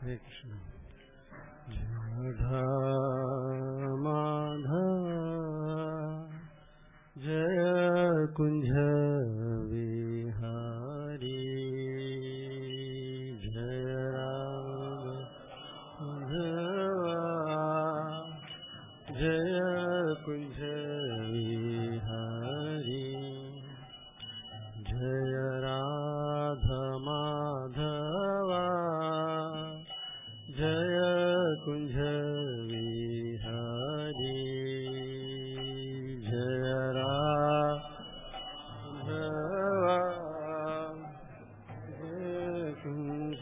हरे कृष्ण राधा माधव जय कुञ्ज विहारी जय राम माधवा जय कुञ्ज विहारी जय राधा माधवा जय कुञ्ज विहारी जय राधवा जय कुञ्ज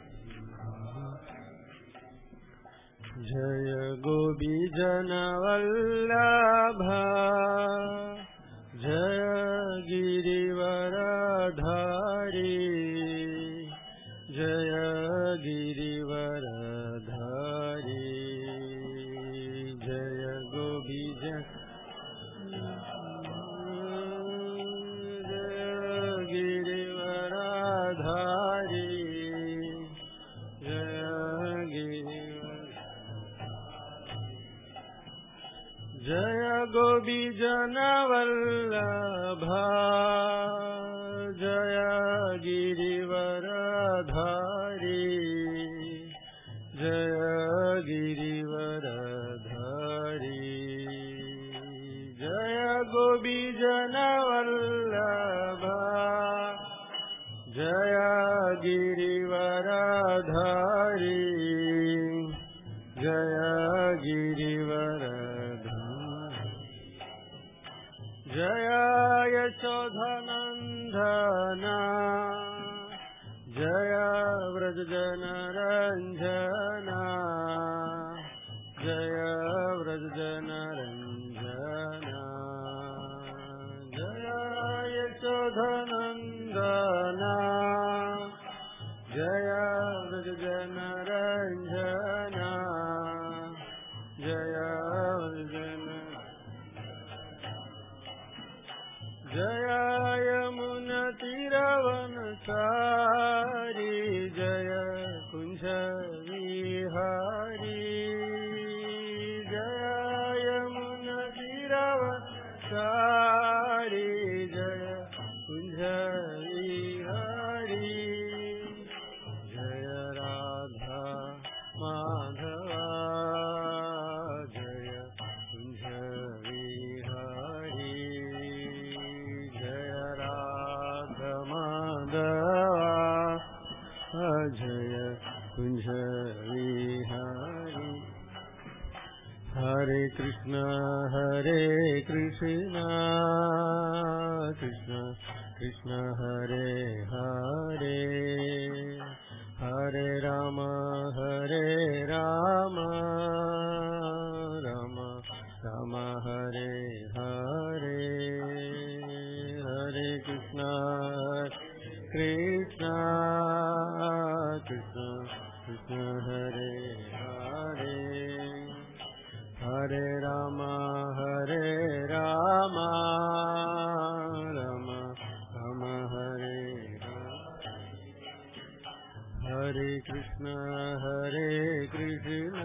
जय गोपीजनवल्लभ जय गिरिवरधारी जय गिरिवरधारी जय गोपीज जय गिरिवरधारी जय गिरिवर जय गोपीजनवल्लभा जय गिरिवरधारी जय गिरिवरधारी जय गोपीजनवल्लभा जय गिरिवरधारी जय गिरिवरधारी जय यशोधनन्दना जय व्रजजनरञ्जना जय व्रजजनरञ्जना जय यशोधनन्दना जय व्रजजनरञ्जना जय व्रजन जय यमुनतिरवनसारी जय कुञ्ज विहारी जय यमुनतिरवनसारी जय कुञ्ज विहारी जय राधा माधवा जय कुञ्ज विहारी जय राधा माधवा जय कुञ्ज विहारी हरे कृष्ण हरे कृष्ण कृष्ण कृष्ण हरे हरे हरे राम हरे राम राम राम हरे हरे हरे कृष्ण कृष्ण कृष्ण कृष्ण हरे हरे हरे राम हरे राम राम राम हरे हरे कृष्ण हरे कृष्ण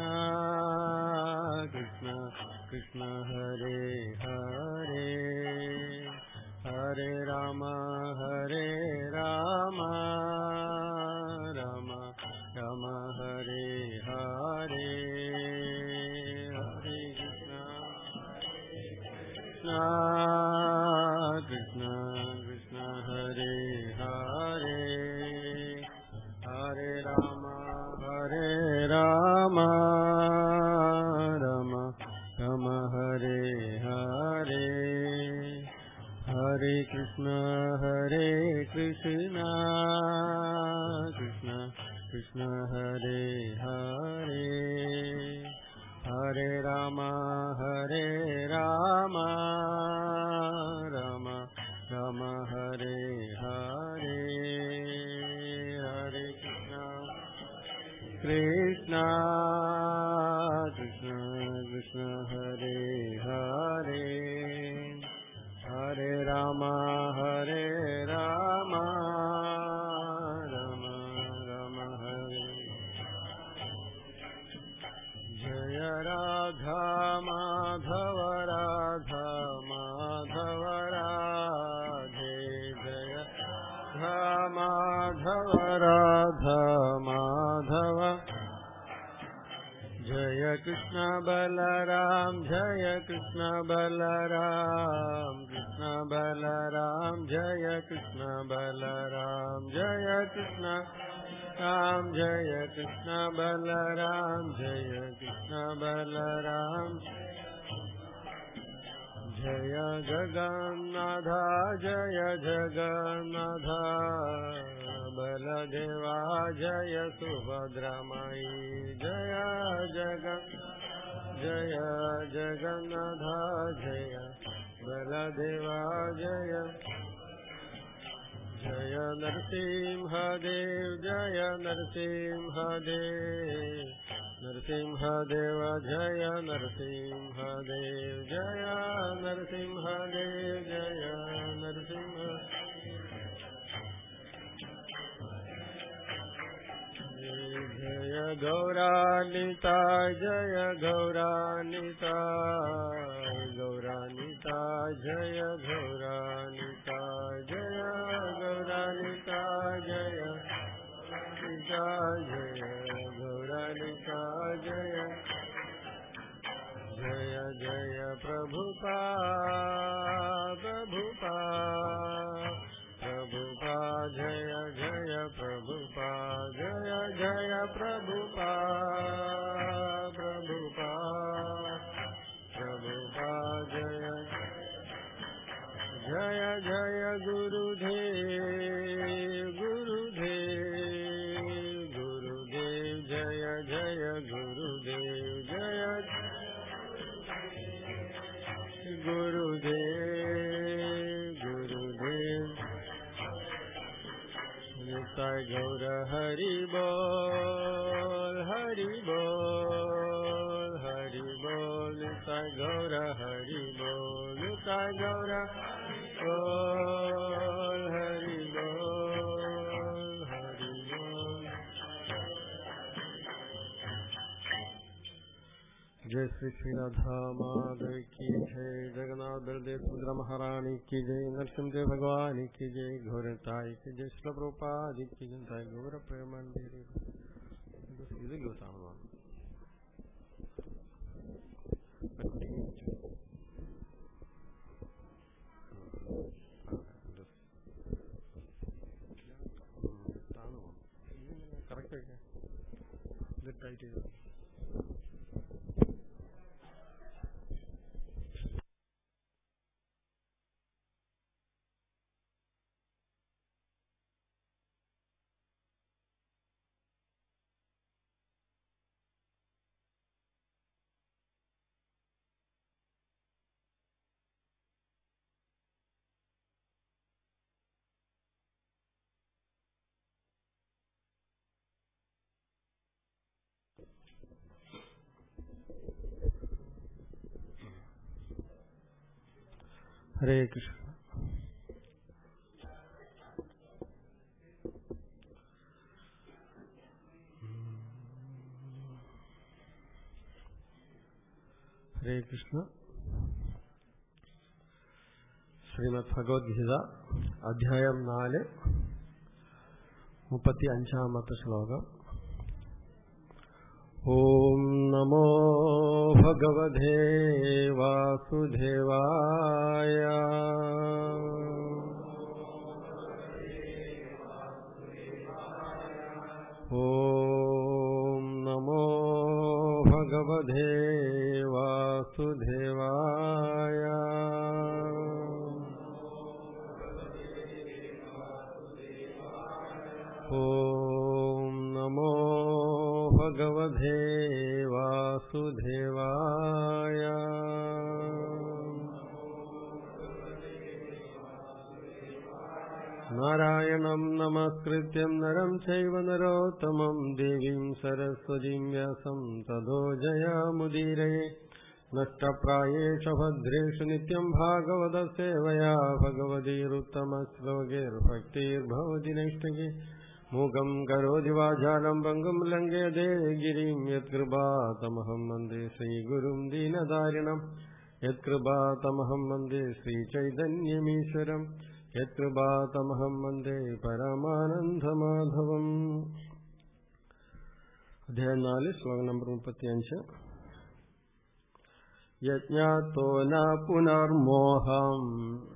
कृष्ण कृष्ण हरे हरे हरे राम हरे राम राम राम हरे हरे हरे कृष्ण कृष्ण कृष्ण कृष्ण हरे हरे हरे राम हरे राम राम राम हरे हरे हरे कृष्ण हरे कृष्ण कृष्ण कृष्ण हरे हरे हरे राम हरे राम राम राम हरे हरे हरे कृष्ण कृष्ण कृष्ण कृष्ण हरे हरे हरे राम हरे राम राम राम हरे कृष्ण बलराम जय कृष्ण बलराम कृष्ण बलराम जय कृष्ण बलराम जय कृष्ण राम जय कृष्ण बलराम जय कृष्ण बलराम जय जगन्नाथ जय जगन्नाथ बलदेवा जय सुभद्रमयी जय जग जय जगन्नाथ जय बलदेवा जय जय नरसिंहदेव जय नरसिंहदेव नरसिंहदेव जय नरसिंहदेव जय नरसिंहदेव जय नरसिंह जय गौरानिता जय गौरानिता गौरानिता जय गौरानिता जय गौरानिता जय निता जय गौरानिता जय जय जय प्रभुपा प्रभुपा प्रभुपा जय जय प्रभुपा जय जय प्रभुपा प्रभुपा प्रभुपा जय जय जय गुरुदेव गुरुदेव गुरुदेव जय जय गुरुदेव जय गुरुदेव गुरुदेव निताय गौर हरि बोल हरि बोल हरि बोल निताय गौर हरि बोल निताय गौर बोल हरि बोल हरि बोल जय श्री श्री राधा माधव की जय जगन्नाथ बलदेव सुंदर महारानी की जय नरसिंहदेव भगवान की जय घोरताई की जय श्री प्रभुपाद की जनता गौर प्रेमंदिर ഇത് ഗ്യൂസാണോ കറക്റ്റ് ഇത് ടൈറ്റ് ചെയ്തു ഹരേ കൃഷ്ണ ഹരേ കൃഷ്ണ ശ്രീമദ് ഭഗവത്ഗീത അധ്യായം നാല് മുപ്പത്തി അഞ്ചാമത്തെ ശ്ലോകം ॐ नमो भगवते वासुदेवाय ॐ नमो भगवते वासुदेवाय ॐ नमो भगवते वासुदेवाय नारायणं नमस्कृत्यं नरं चैव नरोत्तमं देवीं सरस्वतीं व्यासं तदो जयामुदीरये नष्टप्रायेष भद्रेषु नित्यं भागवतसेवया भगवतीरुत्तमश्लोकेर्भक्तिर्भवति नैष्टके मूकं करोति वाचालं भङ्गुं लङ्घयते गिरिं यत्कृपातमहं वन्दे श्रीगुरुं दीनदारिणम् यत्कृपातमहं वन्दे श्रीचैतन्यमीश्वरम् यत्कृपातमहं वन्दे പരമാനന്ദമാധവം അധ്യായം നാല് ശ്ലോകം നമ്പർ മുപ്പത്തിയഞ്ച് यज्ञातो न पुनर्मोहम्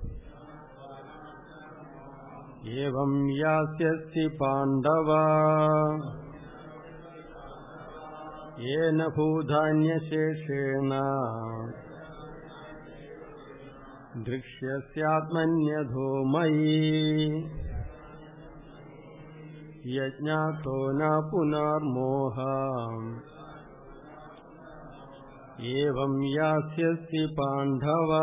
एवं यास्यसि पाण्डव येन भूधान्यशेषेण दृक्ष्यस्यात्मन्यधो मयि यज्ञातो न पुनर्मोह एवं यास्यसि पाण्डव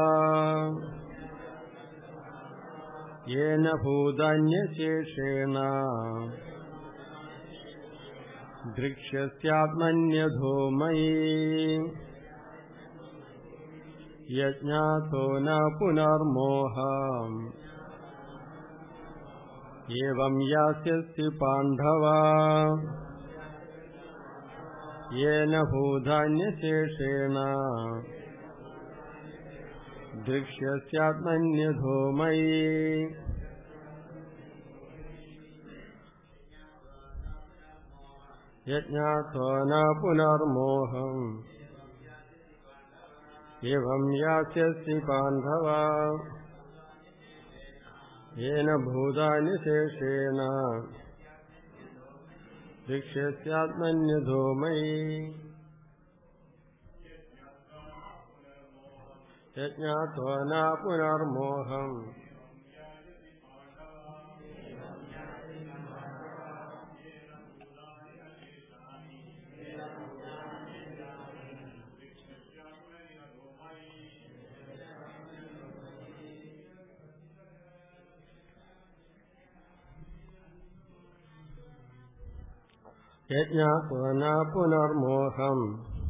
येन भूतान्यशेषेण दृक्ष्यस्यात्मन्यधो मयि यज्ञातो न पुनर्मोह एवं यास्यसि पाण्डव येन भूधान्यशेषेण दृक्ष्यस्यात्मन्यधो मयि यज्ञातो न पुनर्मोहम् एवं यास्यसि पाण्डव येन भूतानि शेषेण दृक्ष्यस्यात्मन्यधो मयि यज्ञातो न पुनर्मोहम् यज्ञातो न पुनर्मोहम्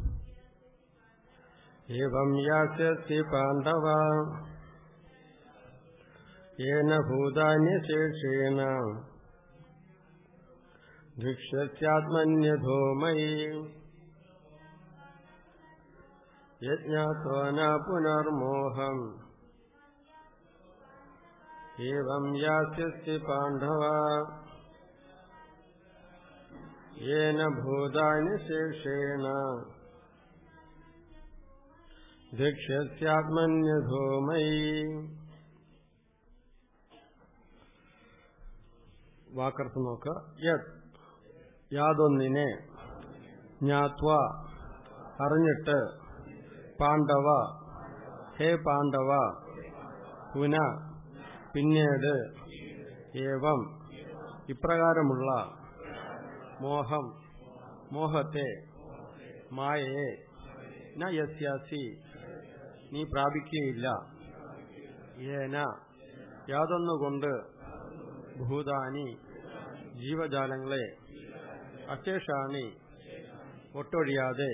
एवं यास्यसि पाण्डव येन भूतान्यशेषेण दृक्ष्यस्यात्मन्यधो मयि यज्ञातो न पुनर्मोहम् एवं यास्यसि पाण्डव येन भूतानि शेषेण दीक्ष्यस्यात्मन्यधो मयि വാക്കർത്ത് നോക്കുക യത് യാതൊന്നിനെ ജ്ഞാത്വ അറിഞ്ഞിട്ട് പാണ്ഡവ ഹേ പാണ്ഡവ പുന പിന്നീട് ഏവം ഇപ്രകാരമുള്ള മോഹം മോഹത്തെ മായയെ ന യസ്യാസി നീ പ്രാപിക്കുകയില്ല ഏന യാതൊന്നുകൊണ്ട് ഭൂതാനി ജീവജാലങ്ങളെ അശേഷാണി ഒട്ടൊഴിയാതെ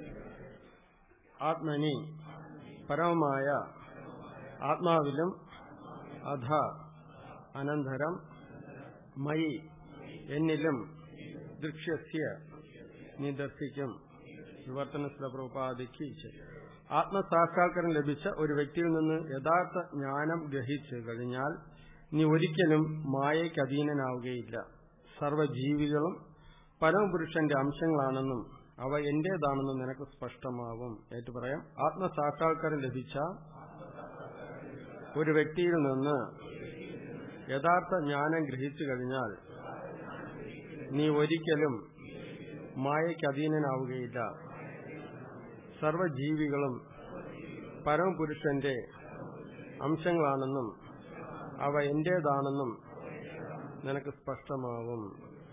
ആത്മനി പരമമായ ആത്മാവിലും അധ അനന്തരം മയി എന്നിലും ദൃക്ഷ്യസ്യ നീ ദർശിക്കും വിവർത്തന പ്രഭുപാദിക്ക് ആത്മസാക്ഷാത്കാരം ലഭിച്ച ഒരു വ്യക്തിയിൽ നിന്ന് യഥാർത്ഥ ജ്ഞാനം ഗ്രഹിച്ചു കഴിഞ്ഞാൽ നീ ഒരിക്കലും മായയ്ക്ക് അധീനനാവുകയില്ല സർവജീവികളും പരമപുരുഷന്റെ അംശങ്ങളാണെന്നും അവ എന്റേതാണെന്നും നിനക്ക് സ്പഷ്ടമാവും ഏറ്റു പറയാം ആത്മസാക്ഷാത്കാരം ലഭിച്ച ഒരു വ്യക്തിയിൽ നിന്ന് യഥാർത്ഥ ജ്ഞാനം ഗ്രഹിച്ചു കഴിഞ്ഞാൽ നീ ഒരിക്കലും മായയ്ക്ക് അധീനനാവുകയില്ല സർവജീവികളും പരമപുരുഷന്റെ അംശങ്ങളാണെന്നും അവ എന്റേതാണെന്നും നിനക്ക് സ്പഷ്ടമാവും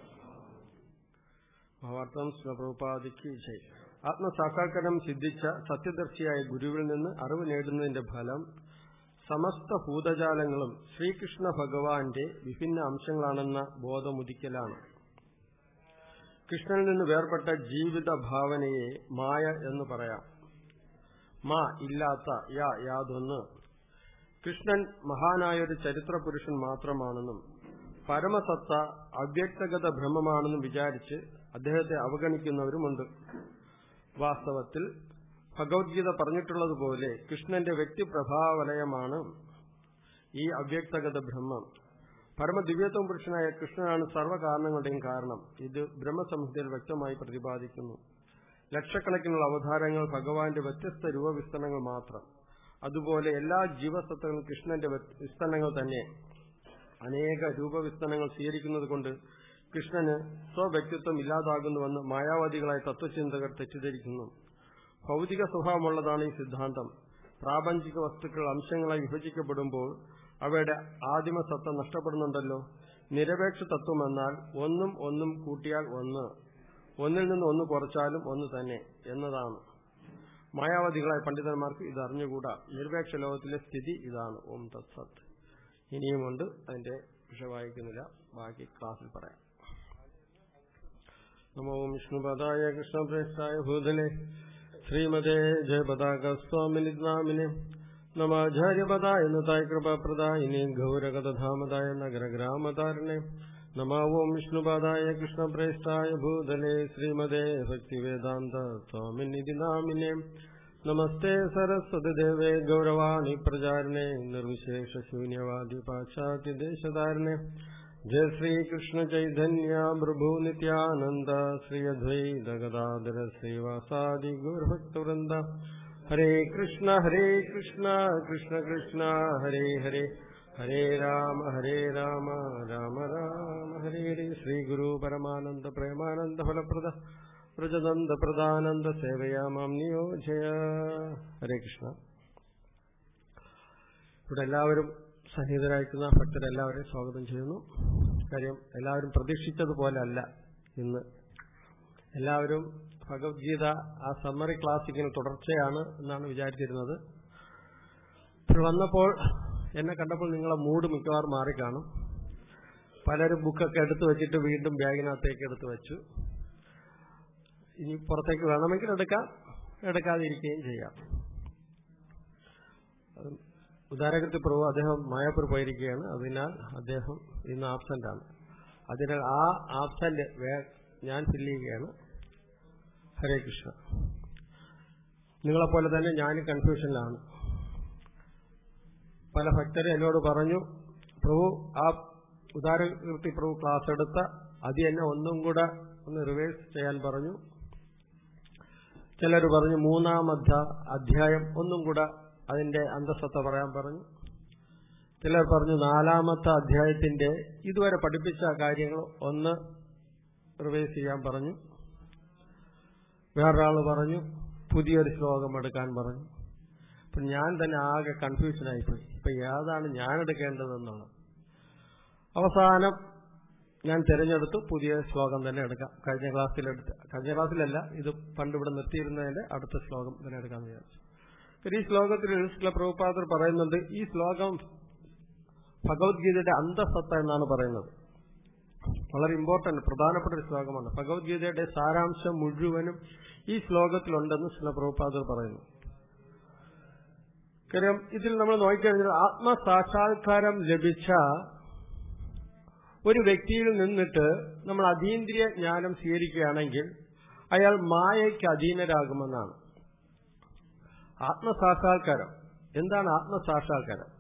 ഭാവാർത്ഥം സ്വപ്രപാദിക്ക് ജയ് ആത്മസാക്ഷാത്കാരം സിദ്ധിച്ച സത്യദർശിയായ ഗുരുവിൽ നിന്ന് അറിവ് നേടുന്നതിന്റെ ഫലം സമസ്ത ഭൂതജാലങ്ങളും ശ്രീകൃഷ്ണ ഭഗവാന്റെ വിഭിന്ന അംശങ്ങളാണെന്ന ബോധമുദിക്കലാണ് കൃഷ്ണനിൽ നിന്ന് വേർപെട്ട ജീവിത ഭാവനയെ മായ എന്ന് പറയാം മാ ഇല്ലാത്ത യാ യാതൊന്ന് കൃഷ്ണൻ മഹാനായൊരു ചരിത്ര പുരുഷൻ മാത്രമാണെന്നും പരമസത്ത അവ്യക്തഗത ബ്രഹ്മമാണെന്നും വിചാരിച്ച് അദ്ദേഹത്തെ അവഗണിക്കുന്നവരുമുണ്ട് വാസ്തവത്തിൽ ഭഗവത്ഗീത പറഞ്ഞിട്ടുള്ളതുപോലെ കൃഷ്ണന്റെ വ്യക്തിപ്രഭാവലയമാണ് ഈ അവ്യക്തഗത ബ്രഹ്മം പരമദിവ്യത്വം പുരുഷനായ കൃഷ്ണനാണ് സർവ്വകാരണങ്ങളുടെയും കാരണം ഇത് ബ്രഹ്മസംഹിതയിൽ വ്യക്തമായി പ്രതിപാദിക്കുന്നു ലക്ഷക്കണക്കിനുള്ള അവതാരങ്ങൾ ഭഗവാന്റെ വ്യത്യസ്ത രൂപവിസ്തരണങ്ങൾ മാത്രം അതുപോലെ എല്ലാ ജീവസത്തകളും കൃഷ്ണന്റെ വിസ്തരണങ്ങൾ തന്നെ അനേക രൂപവിസ്തരണങ്ങൾ സ്വീകരിക്കുന്നത് കൊണ്ട് കൃഷ്ണന് സ്വവ്യക്തിത്വം ഇല്ലാതാകുന്നുവെന്ന് മായാവാദികളായ തത്വചിന്തകർ തെറ്റിദ്ധരിക്കുന്നു ഭൗതിക സ്വഭാവമുള്ളതാണ് ഈ സിദ്ധാന്തം പ്രാപഞ്ചിക വസ്തുക്കൾ അംശങ്ങളായി വിഭജിക്കപ്പെടുമ്പോൾ അവയുടെ ആദിമ സത്ത നഷ്ടപ്പെടുന്നുണ്ടല്ലോ നിരപേക്ഷ തത്വം എന്നാൽ ഒന്നും ഒന്നും കൂട്ടിയാൽ ഒന്ന് ഒന്നിൽ നിന്ന് ഒന്ന് കുറച്ചാലും ഒന്ന് തന്നെ എന്നതാണ് മായാവാദികളായ പണ്ഡിതന്മാർക്ക് ഇത് അറിഞ്ഞുകൂടാ നിരപേക്ഷ ലോകത്തിലെ സ്ഥിതി ഇതാണ് ഓം തത്സത്ത് ഇനിയുമുണ്ട് അതിന്റെ വിഷയം വായിക്കുന്നില്ല ബാക്കി ക്ലാസ്സിൽ പറയാം നമോ വിഷ്ണുപദായ കൃഷ്ണപ്രേഷ്ഠായ ഭൂതലെ ശ്രീമതേ ജയപതാക സ്വാമിനി നാമിനെ നമാചാര്യപദായ നതായ കൃപാപ്രദായിനി ഗൗരകഥാമതായ നഗരഗ്രാമതാരണേ നമാവോം വിഷ്ണുപാദായ കൃഷ്ണപ്രേഷ്ഠായ ഭൂതലെ ശ്രീമതേ ഭക്തിവേദാന്ത സ്വാമിനിധി നാമിനെ നമസ്തേ സരസ്വതി ദേവേ ഗൗരവാണി പ്രചാരണേ നിർവിശേഷ ശൂന്യവാദി പാശ്ചാത്യദേശധാരണേ ജയ ശ്രീകൃഷ്ണ ചൈതന്യ പ്രഭു നിത്യാനന്ദ ശ്രീ അദ്വൈത ഗദാധര ശ്രീവാസാദി ഗൗരഭക്തവൃന്ദ ഹരേ കൃഷ്ണ ഹരേ കൃഷ്ണ കൃഷ്ണ കൃഷ്ണ ഹരേ ഹരേ ഹരേ രാമ ഹരേ രാമ രാമ രാമ ഹരേ ഹരേ ശ്രീ ഗുരു പരമാനന്ദ പ്രേമാനന്ദ ഫലപ്രദ വ്രജനന്ദ പ്രദാനന്ദ സേവയാ മാം നിയോജയ ഹരേ കൃഷ്ണ ഇവിടെ എല്ലാവരും സന്നിഹിതരായിരിക്കുന്ന ഭക്തരെല്ലാവരെയും സ്വാഗതം ചെയ്യുന്നു കാര്യം എല്ലാവരും പ്രതീക്ഷിച്ചതുപോലെ അല്ല ഇന്ന് എല്ലാവരും ഭഗവത്ഗീത ആ സമ്മറി ക്ലാസിക്കിന് തുടർച്ചയാണ് എന്നാണ് വിചാരിച്ചിരുന്നത് ഇപ്പോൾ വന്നപ്പോൾ എന്നെ കണ്ടപ്പോൾ നിങ്ങളെ മൂഡ് മിക്കവാറും മാറിക്കാണും പലരും ബുക്കൊക്കെ എടുത്തു വെച്ചിട്ട് വീണ്ടും ബാഗിനകത്തേക്ക് എടുത്തു വെച്ചു ഇനി പുറത്തേക്ക് വേണമെങ്കിൽ എടുക്കാം എടുക്കാതിരിക്കുകയും ചെയ്യാം ഉദാരകത്തിൽ പ്രഭു അദ്ദേഹം മായാപ്പൂർ പോയിരിക്കുകയാണ് അതിനാൽ അദ്ദേഹം ഇന്ന് ആബ്സെന്റ് ആണ് അതിനാൽ ആ ആബ്സെന്റ് ഞാൻ ഫില്ല് ചെയ്യുകയാണ് ഹരേ കൃഷ്ണ നിങ്ങളെപ്പോലെ തന്നെ ഞാൻ കൺഫ്യൂഷനിലാണ് പല ഭക്തരും എന്നോട് പറഞ്ഞു പ്രഭു ആ ഉദാരകീർത്തി പ്രഭു ക്ലാസ് എടുത്ത അത് എന്നെ ഒന്നും കൂടെ ഒന്ന് റിവേഴ്സ് ചെയ്യാൻ പറഞ്ഞു ചിലർ പറഞ്ഞു മൂന്നാമധ്യ അധ്യായം ഒന്നും കൂടെ അതിന്റെ അന്തസ്സത്ത പറയാൻ പറഞ്ഞു ചിലർ പറഞ്ഞു നാലാമത്തെ അധ്യായത്തിന്റെ ഇതുവരെ പഠിപ്പിച്ച കാര്യങ്ങൾ ഒന്ന് റിവൈസ് ചെയ്യാൻ പറഞ്ഞു വേറൊരാൾ പറഞ്ഞു പുതിയൊരു ശ്ലോകം എടുക്കാൻ പറഞ്ഞു അപ്പൊ ഞാൻ തന്നെ ആകെ കൺഫ്യൂഷനായിപ്പോയി ഇപ്പൊ ഏതാണ് ഞാൻ എടുക്കേണ്ടതെന്നുള്ളത് അവസാനം ഞാൻ തിരഞ്ഞെടുത്തു പുതിയ ശ്ലോകം തന്നെ എടുക്കാം കഴിഞ്ഞ ക്ലാസ്സിലെടുത്ത് കഴിഞ്ഞ ക്ലാസ്സിലല്ല ഇത് പണ്ട് ഇവിടെ നിർത്തിയിരുന്നതിന്റെ അടുത്ത ശ്ലോകം തന്നെ എടുക്കാമെന്ന് വിചാരിച്ചു ഈ ശ്ലോകത്തിൽ ചില പ്രഭുപാദർ പറയുന്നുണ്ട് ഈ ശ്ലോകം ഭഗവത്ഗീതയുടെ അന്തസത്ത എന്നാണ് പറയുന്നത് വളരെ ഇമ്പോർട്ടന്റ് പ്രധാനപ്പെട്ട ഒരു ശ്ലോകമാണ് ഭഗവത്ഗീതയുടെ സാരാംശം മുഴുവനും ഈ ശ്ലോകത്തിലുണ്ടെന്ന് ചില പ്രഭുപാദർ പറയുന്നു കാര്യം ഇതിൽ നമ്മൾ നോക്കിക്കഴിഞ്ഞാൽ ആത്മസാക്ഷാത്കാരം ലഭിച്ച ഒരു വ്യക്തിയിൽ നിന്നിട്ട് നമ്മൾ അതീന്ദ്രിയ ജ്ഞാനം സ്വീകരിക്കുകയാണെങ്കിൽ അയാൾ മായയ്ക്ക് അധീനരാകുമെന്നാണ് ആത്മസാക്ഷാത്കാരം എന്താണ് ആത്മസാക്ഷാത്കാരം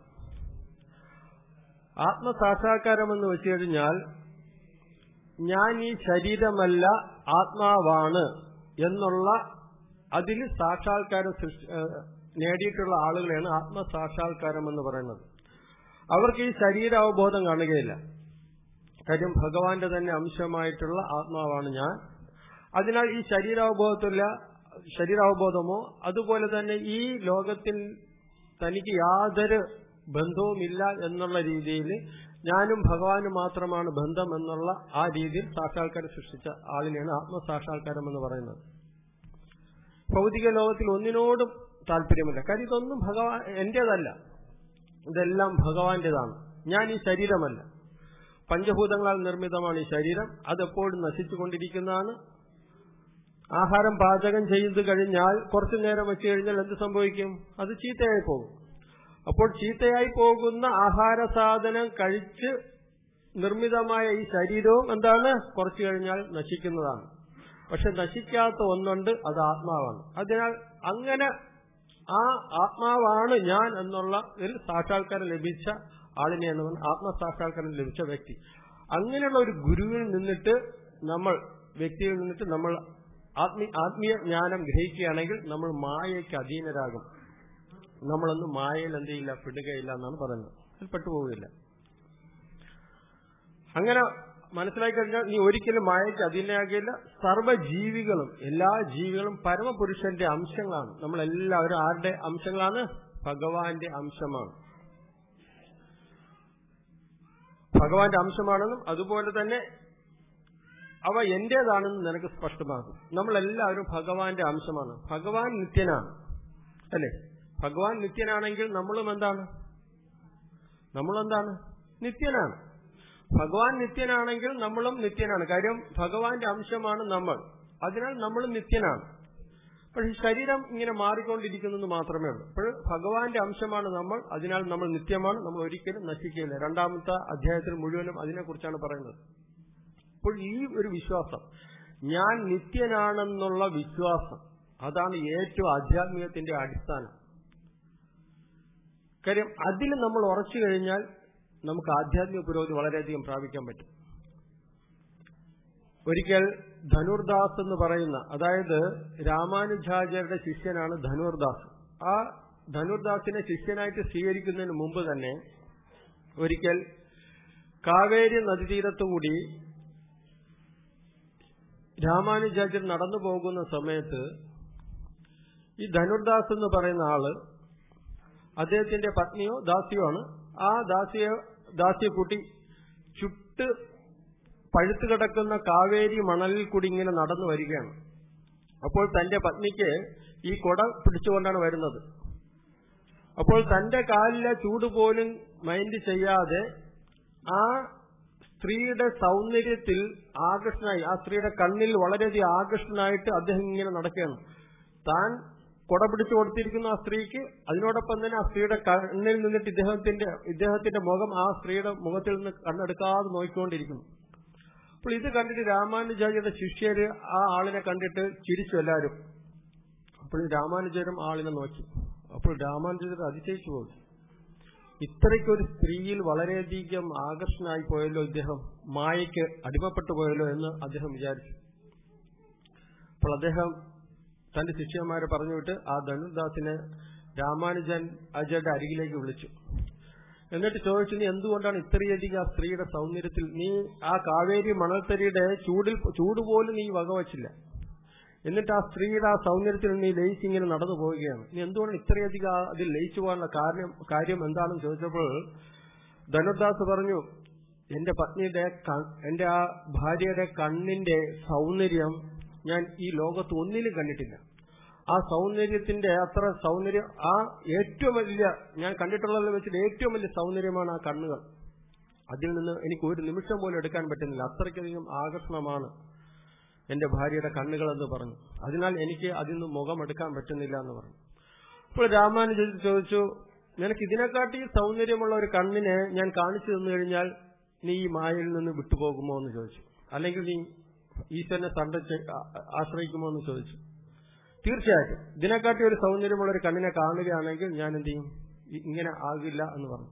ആത്മസാക്ഷാത്കാരം എന്ന് വെച്ചു കഴിഞ്ഞാൽ ഞാൻ ഈ ശരീരമല്ല ആത്മാവാണ് എന്നുള്ള അതിൽ സാക്ഷാത്കാരം നേടിയിട്ടുള്ള ആളുകളെയാണ് ആത്മസാക്ഷാത്കാരം എന്ന് പറയുന്നത് അവർക്ക് ഈ ശരീരാവബോധം കാണുകയില്ല കാര്യം ഭഗവാന്റെ തന്നെ അംശമായിട്ടുള്ള ആത്മാവാണ് ഞാൻ അതിനാൽ ഈ ശരീരാവബോധത്തില്ല ശരീരാവബോധമോ അതുപോലെ തന്നെ ഈ ലോകത്തിൽ തനിക്ക് യാതൊരു ബന്ധവുമില്ല എന്നുള്ള രീതിയിൽ ഞാനും ഭഗവാനും മാത്രമാണ് ബന്ധം എന്നുള്ള ആ രീതിയിൽ സാക്ഷാത്കാരം സൃഷ്ടിച്ച ആളിനെയാണ് ആത്മസാക്ഷാത്കാരം എന്ന് പറയുന്നത് ഭൗതിക ലോകത്തിൽ ഒന്നിനോടും താല്പര്യമില്ല കാര്യം ഇതൊന്നും ഭഗവാൻ എന്റേതല്ല ഇതെല്ലാം ഭഗവാന്റേതാണ് ഞാൻ ഈ ശരീരമല്ല പഞ്ചഭൂതങ്ങളാൽ നിർമ്മിതമാണ് ഈ ശരീരം അതെപ്പോഴും നശിച്ചുകൊണ്ടിരിക്കുന്നതാണ് ആഹാരം പാചകം ചെയ്ത് കഴിഞ്ഞാൽ കുറച്ചു നേരം വെച്ച് കഴിഞ്ഞാൽ എന്ത് സംഭവിക്കും അത് ചീത്തയായി പോകും അപ്പോൾ ചീത്തയായി പോകുന്ന ആഹാര സാധനം കഴിച്ച് നിർമ്മിതമായ ഈ ശരീരവും എന്താണ് കുറച്ചു കഴിഞ്ഞാൽ നശിക്കുന്നതാണ് പക്ഷെ നശിക്കാത്ത ഒന്നുണ്ട് അത് ആത്മാവാണ് അതിനാൽ അങ്ങനെ ആ ആത്മാവാണ് ഞാൻ എന്നുള്ള ഇതിൽ സാക്ഷാത്കാരം ലഭിച്ച ആളിനെയാണ് ആത്മസാക്ഷാത്കാരം ലഭിച്ച വ്യക്തി അങ്ങനെയുള്ള ഒരു ഗുരുവിൽ നിന്നിട്ട് നമ്മൾ വ്യക്തിയിൽ നിന്നിട്ട് നമ്മൾ ആത്മീ ആത്മീയ ജ്ഞാനം ഗ്രഹിക്കുകയാണെങ്കിൽ നമ്മൾ മായയ്ക്ക് അധീനരാകും നമ്മളൊന്നും മായയിൽ എന്ത് ചെയ്യില്ല പെടുകയില്ല എന്നാണ് പറയുന്നത് അതിൽ പെട്ടുപോവുകയില്ല അങ്ങനെ മനസ്സിലാക്കി കഴിഞ്ഞാൽ നീ ഒരിക്കലും മായയ്ക്ക് അധീനയാകില്ല സർവ്വജീവികളും എല്ലാ ജീവികളും പരമപുരുഷന്റെ അംശങ്ങളാണ് നമ്മളെല്ലാവരും ആരുടെ അംശങ്ങളാണ് ഭഗവാന്റെ അംശമാണ് ഭഗവാന്റെ അംശമാണെന്നും അതുപോലെ തന്നെ അവ എന്റേതാണെന്ന് നിനക്ക് സ്പഷ്ടമാകും നമ്മളെല്ലാവരും ഭഗവാന്റെ അംശമാണ് ഭഗവാൻ നിത്യനാണ് അല്ലേ ഭഗവാൻ നിത്യനാണെങ്കിൽ നമ്മളും എന്താണ് നമ്മളെന്താണ് നിത്യനാണ് ഭഗവാൻ നിത്യനാണെങ്കിൽ നമ്മളും നിത്യനാണ് കാര്യം ഭഗവാന്റെ അംശമാണ് നമ്മൾ അതിനാൽ നമ്മളും നിത്യനാണ് പക്ഷെ ശരീരം ഇങ്ങനെ മാറിക്കൊണ്ടിരിക്കുന്നത് മാത്രമേ ഉള്ളൂ അപ്പോൾ ഭഗവാന്റെ അംശമാണ് നമ്മൾ അതിനാൽ നമ്മൾ നിത്യമാണ് നമ്മൾ ഒരിക്കലും നശിക്കുകയില്ല രണ്ടാമത്തെ അധ്യായത്തിൽ മുഴുവനും അതിനെക്കുറിച്ചാണ് പറയുന്നത് അപ്പോൾ ഈ ഒരു വിശ്വാസം ഞാൻ നിത്യനാണെന്നുള്ള വിശ്വാസം അതാണ് ഏറ്റവും ആധ്യാത്മികത്തിന്റെ അടിസ്ഥാനം കാര്യം അതിൽ നമ്മൾ ഉറച്ചു കഴിഞ്ഞാൽ നമുക്ക് ആധ്യാത്മിക പുരോഗതി വളരെയധികം പ്രാപിക്കാൻ പറ്റും ഒരിക്കൽ ധനുർദാസ് എന്ന് പറയുന്ന അതായത് രാമാനുജാചാര്യരുടെ ശിഷ്യനാണ് ധനുർദാസ് ആ ധനുർദാസിനെ ശിഷ്യനായിട്ട് സ്വീകരിക്കുന്നതിന് മുമ്പ് തന്നെ ഒരിക്കൽ കാവേരി നദീതീരത്തുകൂടി രാമാനുജാചർ നടന്നു പോകുന്ന സമയത്ത് ഈ ധനുർദാസ് എന്ന് പറയുന്ന ആള് അദ്ദേഹത്തിന്റെ പത്നിയോ ദാസിയോ ആണ് ആ ദാസിയെ ദാസിയെ കൂട്ടി ചുട്ട് പഴുത്തു കിടക്കുന്ന കാവേരി മണലിൽ കൂടി ഇങ്ങനെ നടന്നു വരികയാണ് അപ്പോൾ തന്റെ പത്നിക്ക് ഈ കുട പിടിച്ചുകൊണ്ടാണ് വരുന്നത് അപ്പോൾ തന്റെ കാലിലെ ചൂട് പോലും മൈൻഡ് ചെയ്യാതെ ആ സ്ത്രീയുടെ സൗന്ദര്യത്തിൽ ആകർഷനായി ആ സ്ത്രീയുടെ കണ്ണിൽ വളരെയധികം ആകർഷനായിട്ട് അദ്ദേഹം ഇങ്ങനെ നടക്കുകയാണ് താൻ കൊട പിടിച്ചു കൊടുത്തിരിക്കുന്ന ആ സ്ത്രീക്ക് അതിനോടൊപ്പം തന്നെ ആ സ്ത്രീയുടെ കണ്ണിൽ നിന്നിട്ട് ഇദ്ദേഹത്തിന്റെ ഇദ്ദേഹത്തിന്റെ മുഖം ആ സ്ത്രീയുടെ മുഖത്തിൽ നിന്ന് കണ്ണെടുക്കാതെ നോക്കിക്കൊണ്ടിരിക്കുന്നു അപ്പോൾ ഇത് കണ്ടിട്ട് രാമാനുജാചാര്യയുടെ ശിഷ്യര് ആ ആളിനെ കണ്ടിട്ട് ചിരിച്ചു എല്ലാവരും അപ്പോൾ രാമാനുജരും ആളിനെ നോക്കി അപ്പോൾ രാമാനുജർ അതിശയിച്ചു പോയി ഇത്രയ്ക്കൊരു സ്ത്രീയിൽ വളരെയധികം ആകർഷനായി പോയല്ലോ ഇദ്ദേഹം മായയ്ക്ക് അടിമപ്പെട്ടു പോയല്ലോ എന്ന് അദ്ദേഹം വിചാരിച്ചു അപ്പോൾ അദ്ദേഹം തന്റെ ശിഷ്യന്മാരെ പറഞ്ഞുവിട്ട് ആ ധനുർദാസിനെ രാമാനുജൻ അജയുടെ അരികിലേക്ക് വിളിച്ചു എന്നിട്ട് ചോദിച്ചു നീ എന്തുകൊണ്ടാണ് ഇത്രയധികം ആ സ്ത്രീയുടെ സൗന്ദര്യത്തിൽ നീ ആ കാവേരി മണൽത്തരിയുടെ ചൂടിൽ ചൂട് പോലും നീ വകവച്ചില്ല എന്നിട്ട് ആ സ്ത്രീയുടെ ആ സൗന്ദര്യത്തിൽ നീ ലയിച്ച് ഇങ്ങനെ നടന്നു പോവുകയാണ് നീ എന്തുകൊണ്ടാണ് ഇത്രയധികം അതിൽ ലയിച്ചു പോകാനുള്ള കാര്യം കാര്യം എന്താണെന്ന് ചോദിച്ചപ്പോൾ ധനുർദാസ് പറഞ്ഞു എന്റെ പത്നിയുടെ എന്റെ ആ ഭാര്യയുടെ കണ്ണിന്റെ സൗന്ദര്യം ഞാൻ ഈ ലോകത്ത് ഒന്നിലും കണ്ടിട്ടില്ല ആ സൗന്ദര്യത്തിന്റെ അത്ര സൗന്ദര്യം ആ ഏറ്റവും വലിയ ഞാൻ കണ്ടിട്ടുള്ളതിൽ വെച്ചിട്ട് ഏറ്റവും വലിയ സൗന്ദര്യമാണ് ആ കണ്ണുകൾ അതിൽ നിന്ന് എനിക്ക് ഒരു നിമിഷം പോലും എടുക്കാൻ പറ്റുന്നില്ല അത്രയ്ക്കധികം ആകർഷണമാണ് എന്റെ ഭാര്യയുടെ കണ്ണുകൾ എന്ന് പറഞ്ഞു അതിനാൽ എനിക്ക് അതിൽ നിന്ന് മുഖം എടുക്കാൻ പറ്റുന്നില്ല എന്ന് പറഞ്ഞു അപ്പോൾ രാമാനുജൻ ചോദിച്ചു നിനക്ക് ഇതിനെക്കാട്ടി സൗന്ദര്യമുള്ള ഒരു കണ്ണിനെ ഞാൻ കാണിച്ചു തന്നു കഴിഞ്ഞാൽ നീ ഈ മായയിൽ നിന്ന് വിട്ടുപോകുമോ എന്ന് ചോദിച്ചു അല്ലെങ്കിൽ നീ ഈശ്വരനെ സന്ദർശ ആശ്രയിക്കുമോ എന്ന് ചോദിച്ചു തീർച്ചയായിട്ടും ഇതിനെക്കാട്ടി ഒരു സൗന്ദര്യമുള്ള ഒരു കണ്ണിനെ കാണുകയാണെങ്കിൽ ഞാൻ എന്ത് ചെയ്യും ഇങ്ങനെ ആകില്ല എന്ന് പറഞ്ഞു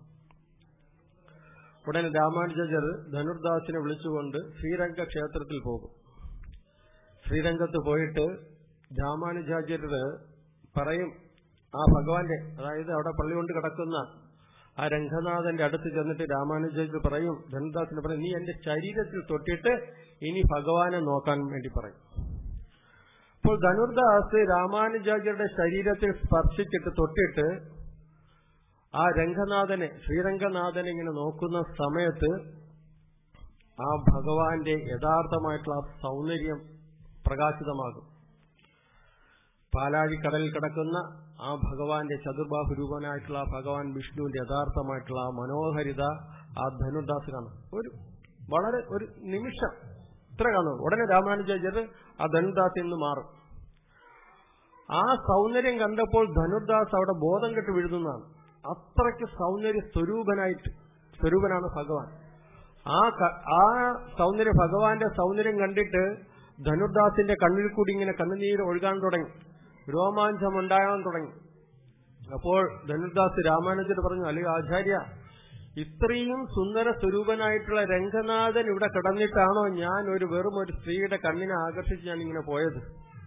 ഉടനെ രാമാനുജർ ധനുർദാസിനെ വിളിച്ചുകൊണ്ട് ശ്രീരംഗ ക്ഷേത്രത്തിൽ പോകും ശ്രീരംഗത്ത് പോയിട്ട് രാമാനുജാചര്യർ പറയും ആ ഭഗവാന്റെ അതായത് അവിടെ പള്ളി കൊണ്ട് കിടക്കുന്ന ആ രംഗനാഥന്റെ അടുത്ത് ചെന്നിട്ട് രാമാനുജാചര്യർ പറയും ധനുദാസിന് പറയും നീ എന്റെ ശരീരത്തിൽ തൊട്ടിട്ട് ഇനി ഭഗവാനെ നോക്കാൻ വേണ്ടി പറയും അപ്പോൾ ധനുർദാസ് രാമാനുജാചര്യരുടെ ശരീരത്തിൽ സ്പർശിച്ചിട്ട് തൊട്ടിട്ട് ആ രംഗനാഥനെ ശ്രീരംഗനാഥനെ ഇങ്ങനെ നോക്കുന്ന സമയത്ത് ആ ഭഗവാന്റെ യഥാർത്ഥമായിട്ടുള്ള സൗന്ദര്യം പ്രകാശിതമാകും പാലാഴിക്കടലിൽ കിടക്കുന്ന ആ ഭഗവാന്റെ ചതുർബാഹു രൂപനായിട്ടുള്ള ആ ഭഗവാൻ വിഷ്ണുവിന്റെ യഥാർത്ഥമായിട്ടുള്ള ആ മനോഹരിത ആ ധനുർദാസ് കാണും ഒരു വളരെ ഒരു നിമിഷം ഇത്ര കാണും ഉടനെ രാമാനുജാചർ ആ ധനുർദാസിൽ നിന്ന് മാറും ആ സൗന്ദര്യം കണ്ടപ്പോൾ ധനുർദാസ് അവിടെ ബോധം കെട്ട് വീഴുന്നതാണ് അത്രയ്ക്ക് സൗന്ദര്യ സ്വരൂപനായിട്ട് സ്വരൂപനാണ് ഭഗവാൻ ആ ആ സൗന്ദര്യ ഭഗവാന്റെ സൗന്ദര്യം കണ്ടിട്ട് ധനുർദാസിന്റെ കണ്ണിൽ കൂടി ഇങ്ങനെ കണ്ണുനീര് ഒഴുകാൻ തുടങ്ങി രോമാഞ്ചം ഉണ്ടാകാൻ തുടങ്ങി അപ്പോൾ ധനുർദാസ് രാമാനുജർ പറഞ്ഞു അല്ലെങ്കിൽ ആചാര്യ ഇത്രയും സുന്ദര സ്വരൂപനായിട്ടുള്ള രംഗനാഥൻ ഇവിടെ കിടന്നിട്ടാണോ ഞാൻ ഒരു വെറും ഒരു സ്ത്രീയുടെ കണ്ണിനെ ആകർഷിച്ച് ഞാൻ ഇങ്ങനെ പോയത്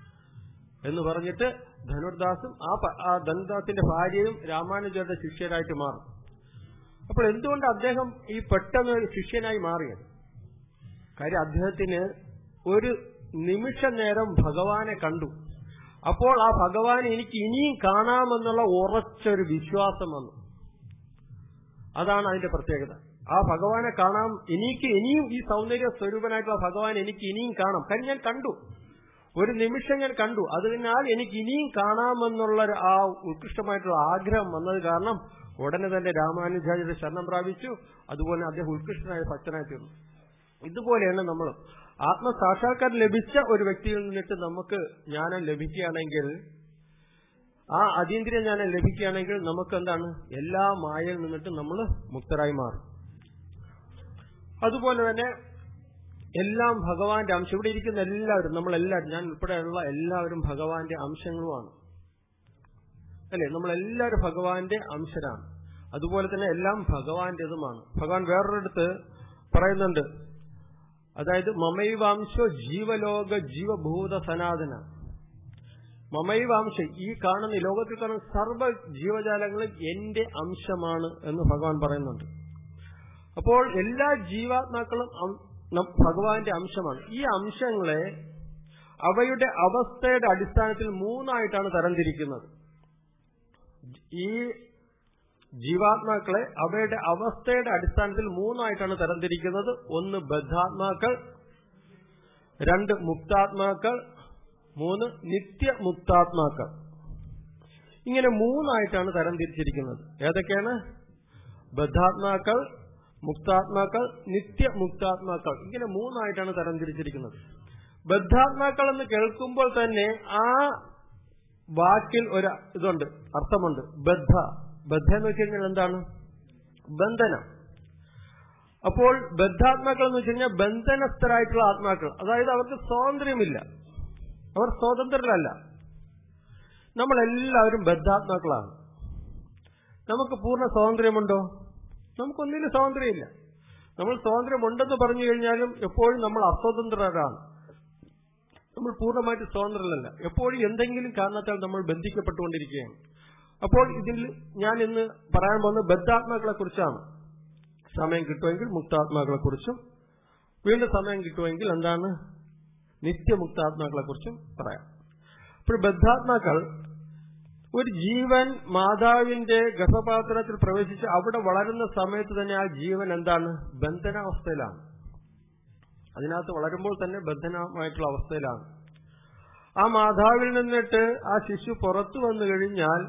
എന്ന് പറഞ്ഞിട്ട് ധനുർദാസും ആ പ- ആ ധനുർദാസിന്റെ ഭാര്യയും രാമാനുജരുടെ ശിഷ്യരായിട്ട് മാറും അപ്പോൾ എന്തുകൊണ്ട് അദ്ദേഹം ഈ പെട്ടെന്ന് ഒരു ശിഷ്യനായി മാറിയത് കാര്യം അദ്ദേഹത്തിന് ഒരു നിമിഷ നേരം ഭഗവാനെ കണ്ടു അപ്പോൾ ആ ഭഗവാനെ എനിക്ക് ഇനിയും കാണാമെന്നുള്ള ഉറച്ചൊരു വിശ്വാസം വന്നു അതാണ് അതിന്റെ പ്രത്യേകത ആ ഭഗവാനെ കാണാം എനിക്ക് ഇനിയും ഈ സൗന്ദര്യ സ്വരൂപനായിട്ടുള്ള ഭഗവാൻ എനിക്ക് ഇനിയും കാണാം കാര്യം ഞാൻ കണ്ടു ഒരു നിമിഷം ഞാൻ കണ്ടു അതിനാൽ എനിക്ക് ഇനിയും കാണാമെന്നുള്ള ഒരു ആ ഉത്കൃഷ്ടമായിട്ടുള്ള ആഗ്രഹം വന്നത് കാരണം ഉടനെ തന്നെ രാമാനുജാചാര്യ ശരണം പ്രാപിച്ചു അതുപോലെ അദ്ദേഹം ഉത്കൃഷ്ടനായ ഭക്തനായി തീർന്നു ഇതുപോലെയാണ് നമ്മൾ ആത്മസാക്ഷാത്കാരം ലഭിച്ച ഒരു വ്യക്തിയിൽ നിന്നിട്ട് നമുക്ക് ജ്ഞാനം ലഭിക്കുകയാണെങ്കിൽ ആ അതീന്ദ്രിയ ജ്ഞാനം ലഭിക്കുകയാണെങ്കിൽ നമുക്ക് എന്താണ് എല്ലാ മായയിൽ നിന്നിട്ട് നമ്മൾ മുക്തരായി മാറും അതുപോലെ തന്നെ എല്ലാം ഭഗവാന്റെ അംശം ഇവിടെ ഇരിക്കുന്ന എല്ലാവരും നമ്മളെല്ലാവരും ഞാൻ ഉൾപ്പെടെയുള്ള എല്ലാവരും ഭഗവാന്റെ അംശങ്ങളുമാണ് അല്ലെ നമ്മളെല്ലാവരും ഭഗവാന്റെ അംശരാണ് അതുപോലെ തന്നെ എല്ലാം ഭഗവാന്റേതുമാണ് ഭഗവാൻ വേറൊരിടത്ത് പറയുന്നുണ്ട് അതായത് മമൈവാംശോ ജീവലോക ജീവഭൂത സനാതന മമൈവാംശ ഈ കാണുന്ന ഈ ലോകത്തിൽ കാണുന്ന സർവ്വ ജീവജാലങ്ങളും എന്റെ അംശമാണ് എന്ന് ഭഗവാൻ പറയുന്നുണ്ട് അപ്പോൾ എല്ലാ ജീവാത്മാക്കളും അം- നം- ഭഗവാന്റെ അംശമാണ് ഈ അംശങ്ങളെ അവയുടെ അവസ്ഥയുടെ അടിസ്ഥാനത്തിൽ മൂന്നായിട്ടാണ് തരംതിരിക്കുന്നത് ഈ ജീവാത്മാക്കളെ അവയുടെ അവസ്ഥയുടെ അടിസ്ഥാനത്തിൽ മൂന്നായിട്ടാണ് തരംതിരിക്കുന്നത് ഒന്ന് ബദ്ധാത്മാക്കൾ രണ്ട് മുക്താത്മാക്കൾ മൂന്ന് നിത്യമുക്താത്മാക്കൾ ഇങ്ങനെ മൂന്നായിട്ടാണ് തരംതിരിച്ചിരിക്കുന്നത് ഏതൊക്കെയാണ് ബദ്ധാത്മാക്കൾ മുക്താത്മാക്കൾ നിത്യമുക്താത്മാക്കൾ ഇങ്ങനെ മൂന്നായിട്ടാണ് തരംതിരിച്ചിരിക്കുന്നത് ബദ്ധാത്മാക്കൾ എന്ന് കേൾക്കുമ്പോൾ തന്നെ ആ വാക്കിൽ ഒരു ഇതുണ്ട് അർത്ഥമുണ്ട് ബദ്ധ ബദ്ധ എന്ന് വെച്ച് കഴിഞ്ഞാൽ എന്താണ് ബന്ധനം അപ്പോൾ ബദ്ധാത്മാക്കൾ എന്ന് വെച്ച് കഴിഞ്ഞാൽ ബന്ധനസ്ഥരായിട്ടുള്ള ആത്മാക്കൾ അതായത് അവർക്ക് സ്വാതന്ത്ര്യമില്ല അവർ സ്വതന്ത്രരല്ല നമ്മളെല്ലാവരും ബദ്ധാത്മാക്കളാണ് നമുക്ക് പൂർണ്ണ സ്വാതന്ത്ര്യമുണ്ടോ നമുക്കൊന്നിനും സ്വാതന്ത്ര്യമില്ല നമ്മൾ സ്വാതന്ത്ര്യമുണ്ടെന്ന് പറഞ്ഞു കഴിഞ്ഞാലും എപ്പോഴും നമ്മൾ അസ്വതന്ത്രരാണ് നമ്മൾ പൂർണ്ണമായിട്ട് സ്വതന്ത്രരല്ല എപ്പോഴും എന്തെങ്കിലും കാരണത്താൽ നമ്മൾ ബന്ധിക്കപ്പെട്ടുകൊണ്ടിരിക്കുകയാണ് അപ്പോൾ ഇതിൽ ഞാൻ ഇന്ന് പറയാൻ പോകുന്നത് ബദ്ധാത്മാക്കളെ കുറിച്ചാണ് സമയം കിട്ടുമെങ്കിൽ മുക്താത്മാക്കളെ കുറിച്ചും വീണ്ടും സമയം കിട്ടുമെങ്കിൽ എന്താണ് നിത്യമുക്താത്മാക്കളെ കുറിച്ചും പറയാം അപ്പോൾ ബദ്ധാത്മാക്കൾ ഒരു ജീവൻ മാതാവിന്റെ ഗർഭപാത്രത്തിൽ പ്രവേശിച്ച് അവിടെ വളരുന്ന സമയത്ത് തന്നെ ആ ജീവൻ എന്താണ് ബന്ധനാവസ്ഥയിലാണ് അതിനകത്ത് വളരുമ്പോൾ തന്നെ ബന്ധനമായിട്ടുള്ള അവസ്ഥയിലാണ് ആ മാതാവിൽ നിന്നിട്ട് ആ ശിശു പുറത്തു വന്നു കഴിഞ്ഞാൽ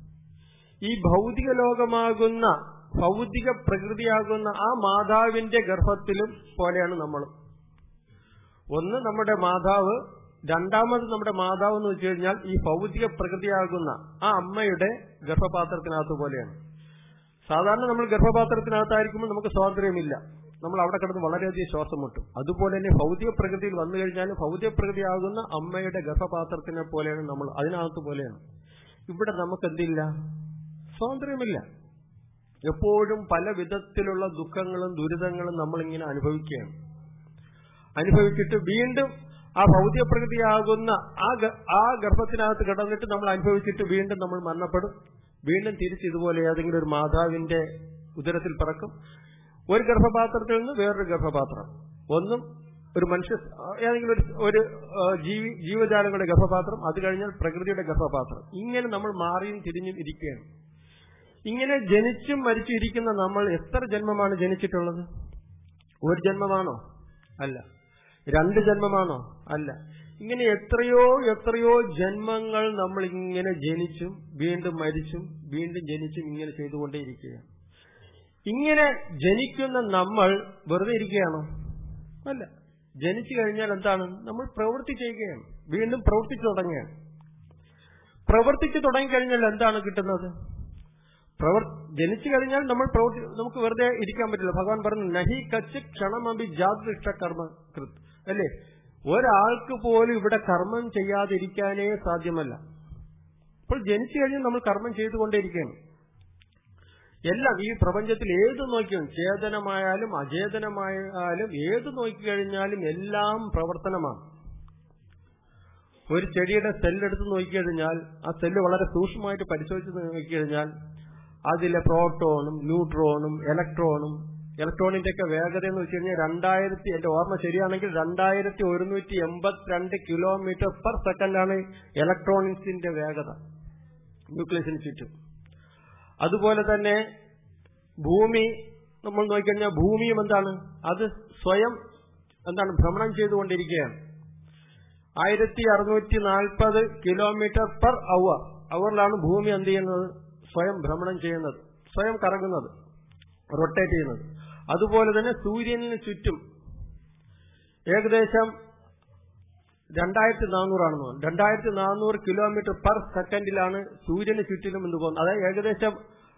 ഈ ഭൗതിക ലോകമാകുന്ന ഭൗതിക പ്രകൃതിയാകുന്ന ആ മാതാവിന്റെ ഗർഭത്തിലും പോലെയാണ് നമ്മൾ ഒന്ന് നമ്മുടെ മാതാവ് രണ്ടാമത് നമ്മുടെ മാതാവ് എന്ന് വെച്ച് കഴിഞ്ഞാൽ ഈ ഭൗതിക പ്രകൃതിയാകുന്ന ആ അമ്മയുടെ ഗർഭപാത്രത്തിനകത്ത് പോലെയാണ് സാധാരണ നമ്മൾ ഗർഭപാത്രത്തിനകത്തായിരിക്കുമ്പോൾ നമുക്ക് സ്വാതന്ത്ര്യമില്ല നമ്മൾ അവിടെ കിടന്ന് വളരെയധികം ശ്വാസം മുട്ടും അതുപോലെ തന്നെ ഭൗതിക പ്രകൃതിയിൽ വന്നു കഴിഞ്ഞാൽ ഭൗതിക പ്രകൃതിയാകുന്ന അമ്മയുടെ ഗർഭപാത്രത്തിനെ പോലെയാണ് നമ്മൾ അതിനകത്ത് പോലെയാണ് ഇവിടെ നമുക്ക് എന്തില്ല സ്വാതന്ത്ര്യമില്ല എപ്പോഴും പല വിധത്തിലുള്ള ദുഃഖങ്ങളും ദുരിതങ്ങളും നമ്മളിങ്ങനെ അനുഭവിക്കുകയാണ് അനുഭവിച്ചിട്ട് വീണ്ടും ആ ഭൗതിക പ്രകൃതിയാകുന്ന ആ ഗ- ആ ഗർഭത്തിനകത്ത് കിടന്നിട്ട് നമ്മൾ അനുഭവിച്ചിട്ട് വീണ്ടും നമ്മൾ മരണപ്പെടും വീണ്ടും തിരിച്ച് ഇതുപോലെ ഏതെങ്കിലും ഒരു മാതാവിന്റെ ഉദരത്തിൽ പിറക്കും ഒരു ഗർഭപാത്രത്തിൽ നിന്ന് വേറൊരു ഗർഭപാത്രം ഒന്നും ഒരു മനുഷ്യ ഏതെങ്കിലും ഒരു ഒരു ആ, ജീവി ജീവജാലങ്ങളുടെ ഗർഭപാത്രം അത് കഴിഞ്ഞാൽ പ്രകൃതിയുടെ ഗർഭപാത്രം ഇങ്ങനെ നമ്മൾ മാറിയും തിരിഞ്ഞും ഇരിക്കുകയാണ് ഇങ്ങനെ ജനിച്ചും മരിച്ചും ഇരിക്കുന്ന നമ്മൾ എത്ര ജന്മമാണ് ജനിച്ചിട്ടുള്ളത് ഒരു ജന്മമാണോ അല്ല രണ്ട് ജന്മമാണോ അല്ല ഇങ്ങനെ എത്രയോ എത്രയോ ജന്മങ്ങൾ നമ്മൾ ഇങ്ങനെ ജനിച്ചും വീണ്ടും മരിച്ചും വീണ്ടും ജനിച്ചും ഇങ്ങനെ ചെയ്തുകൊണ്ടേയിരിക്കുകയാണ് ഇങ്ങനെ ജനിക്കുന്ന നമ്മൾ വെറുതെ ഇരിക്കുകയാണോ അല്ല ജനിച്ചു കഴിഞ്ഞാൽ എന്താണ് നമ്മൾ പ്രവൃത്തി ചെയ്യുകയാണ് വീണ്ടും പ്രവർത്തിച്ചു തുടങ്ങുകയാണ് പ്രവർത്തിച്ചു തുടങ്ങിക്കഴിഞ്ഞാൽ എന്താണ് കിട്ടുന്നത് പ്രവർ ജനിച്ചു കഴിഞ്ഞാൽ നമ്മൾ പ്രവർത്തി നമുക്ക് വെറുതെ ഇരിക്കാൻ പറ്റില്ല ഭഗവാൻ പറഞ്ഞു നഹി കച്ച് ക്ഷണമപി ജാതൃഷ്ട കർമ്മ കൃത് അല്ലേ ഒരാൾക്ക് പോലും ഇവിടെ കർമ്മം ചെയ്യാതിരിക്കാനേ സാധ്യമല്ല അപ്പോൾ ജനിച്ചു കഴിഞ്ഞാൽ നമ്മൾ കർമ്മം ചെയ്തുകൊണ്ടേയിരിക്കുകയാണ് എല്ലാം ഈ പ്രപഞ്ചത്തിൽ ഏത് നോക്കിയും ചേതനമായാലും അചേതനമായാലും ഏത് നോക്കിക്കഴിഞ്ഞാലും എല്ലാം പ്രവർത്തനമാണ് ഒരു ചെടിയുടെ സെല്ലെടുത്ത് നോക്കിക്കഴിഞ്ഞാൽ ആ സെല്ല് വളരെ സൂക്ഷ്മമായിട്ട് പരിശോധിച്ച് നോക്കിക്കഴിഞ്ഞാൽ അതിലെ പ്രോട്ടോണും ന്യൂട്രോണും ഇലക്ട്രോണും ഇലക്ട്രോണിന്റെ ഒക്കെ വേഗത എന്ന് വെച്ച് കഴിഞ്ഞാൽ രണ്ടായിരത്തി എന്റെ ഓർമ്മ ശരിയാണെങ്കിൽ രണ്ടായിരത്തി ഒരുന്നൂറ്റി എൺപത്തിരണ്ട് കിലോമീറ്റർ പെർ സെക്കൻഡാണ് ഇലക്ട്രോണിക്സിന്റെ വേഗത ന്യൂക്ലിയസിന് ചുറ്റും അതുപോലെ തന്നെ ഭൂമി നമ്മൾ നോക്കിക്കഴിഞ്ഞാൽ ഭൂമിയും എന്താണ് അത് സ്വയം എന്താണ് ഭ്രമണം ചെയ്തുകൊണ്ടിരിക്കുകയാണ് ആയിരത്തി അറുന്നൂറ്റി നാൽപ്പത് കിലോമീറ്റർ പെർ അവർ അവറിലാണ് ഭൂമി എന്ത് ചെയ്യുന്നത് സ്വയം ഭ്രമണം ചെയ്യുന്നത് സ്വയം കറങ്ങുന്നത് റൊട്ടേറ്റ് ചെയ്യുന്നത് അതുപോലെ തന്നെ സൂര്യന് ചുറ്റും ഏകദേശം രണ്ടായിരത്തി നാനൂറാണെന്ന് തോന്നുന്നു രണ്ടായിരത്തി നാനൂറ് കിലോമീറ്റർ പെർ സെക്കൻഡിലാണ് സൂര്യന് ചുറ്റിലും എന്ന് പോകുന്നത് അതായത് ഏകദേശം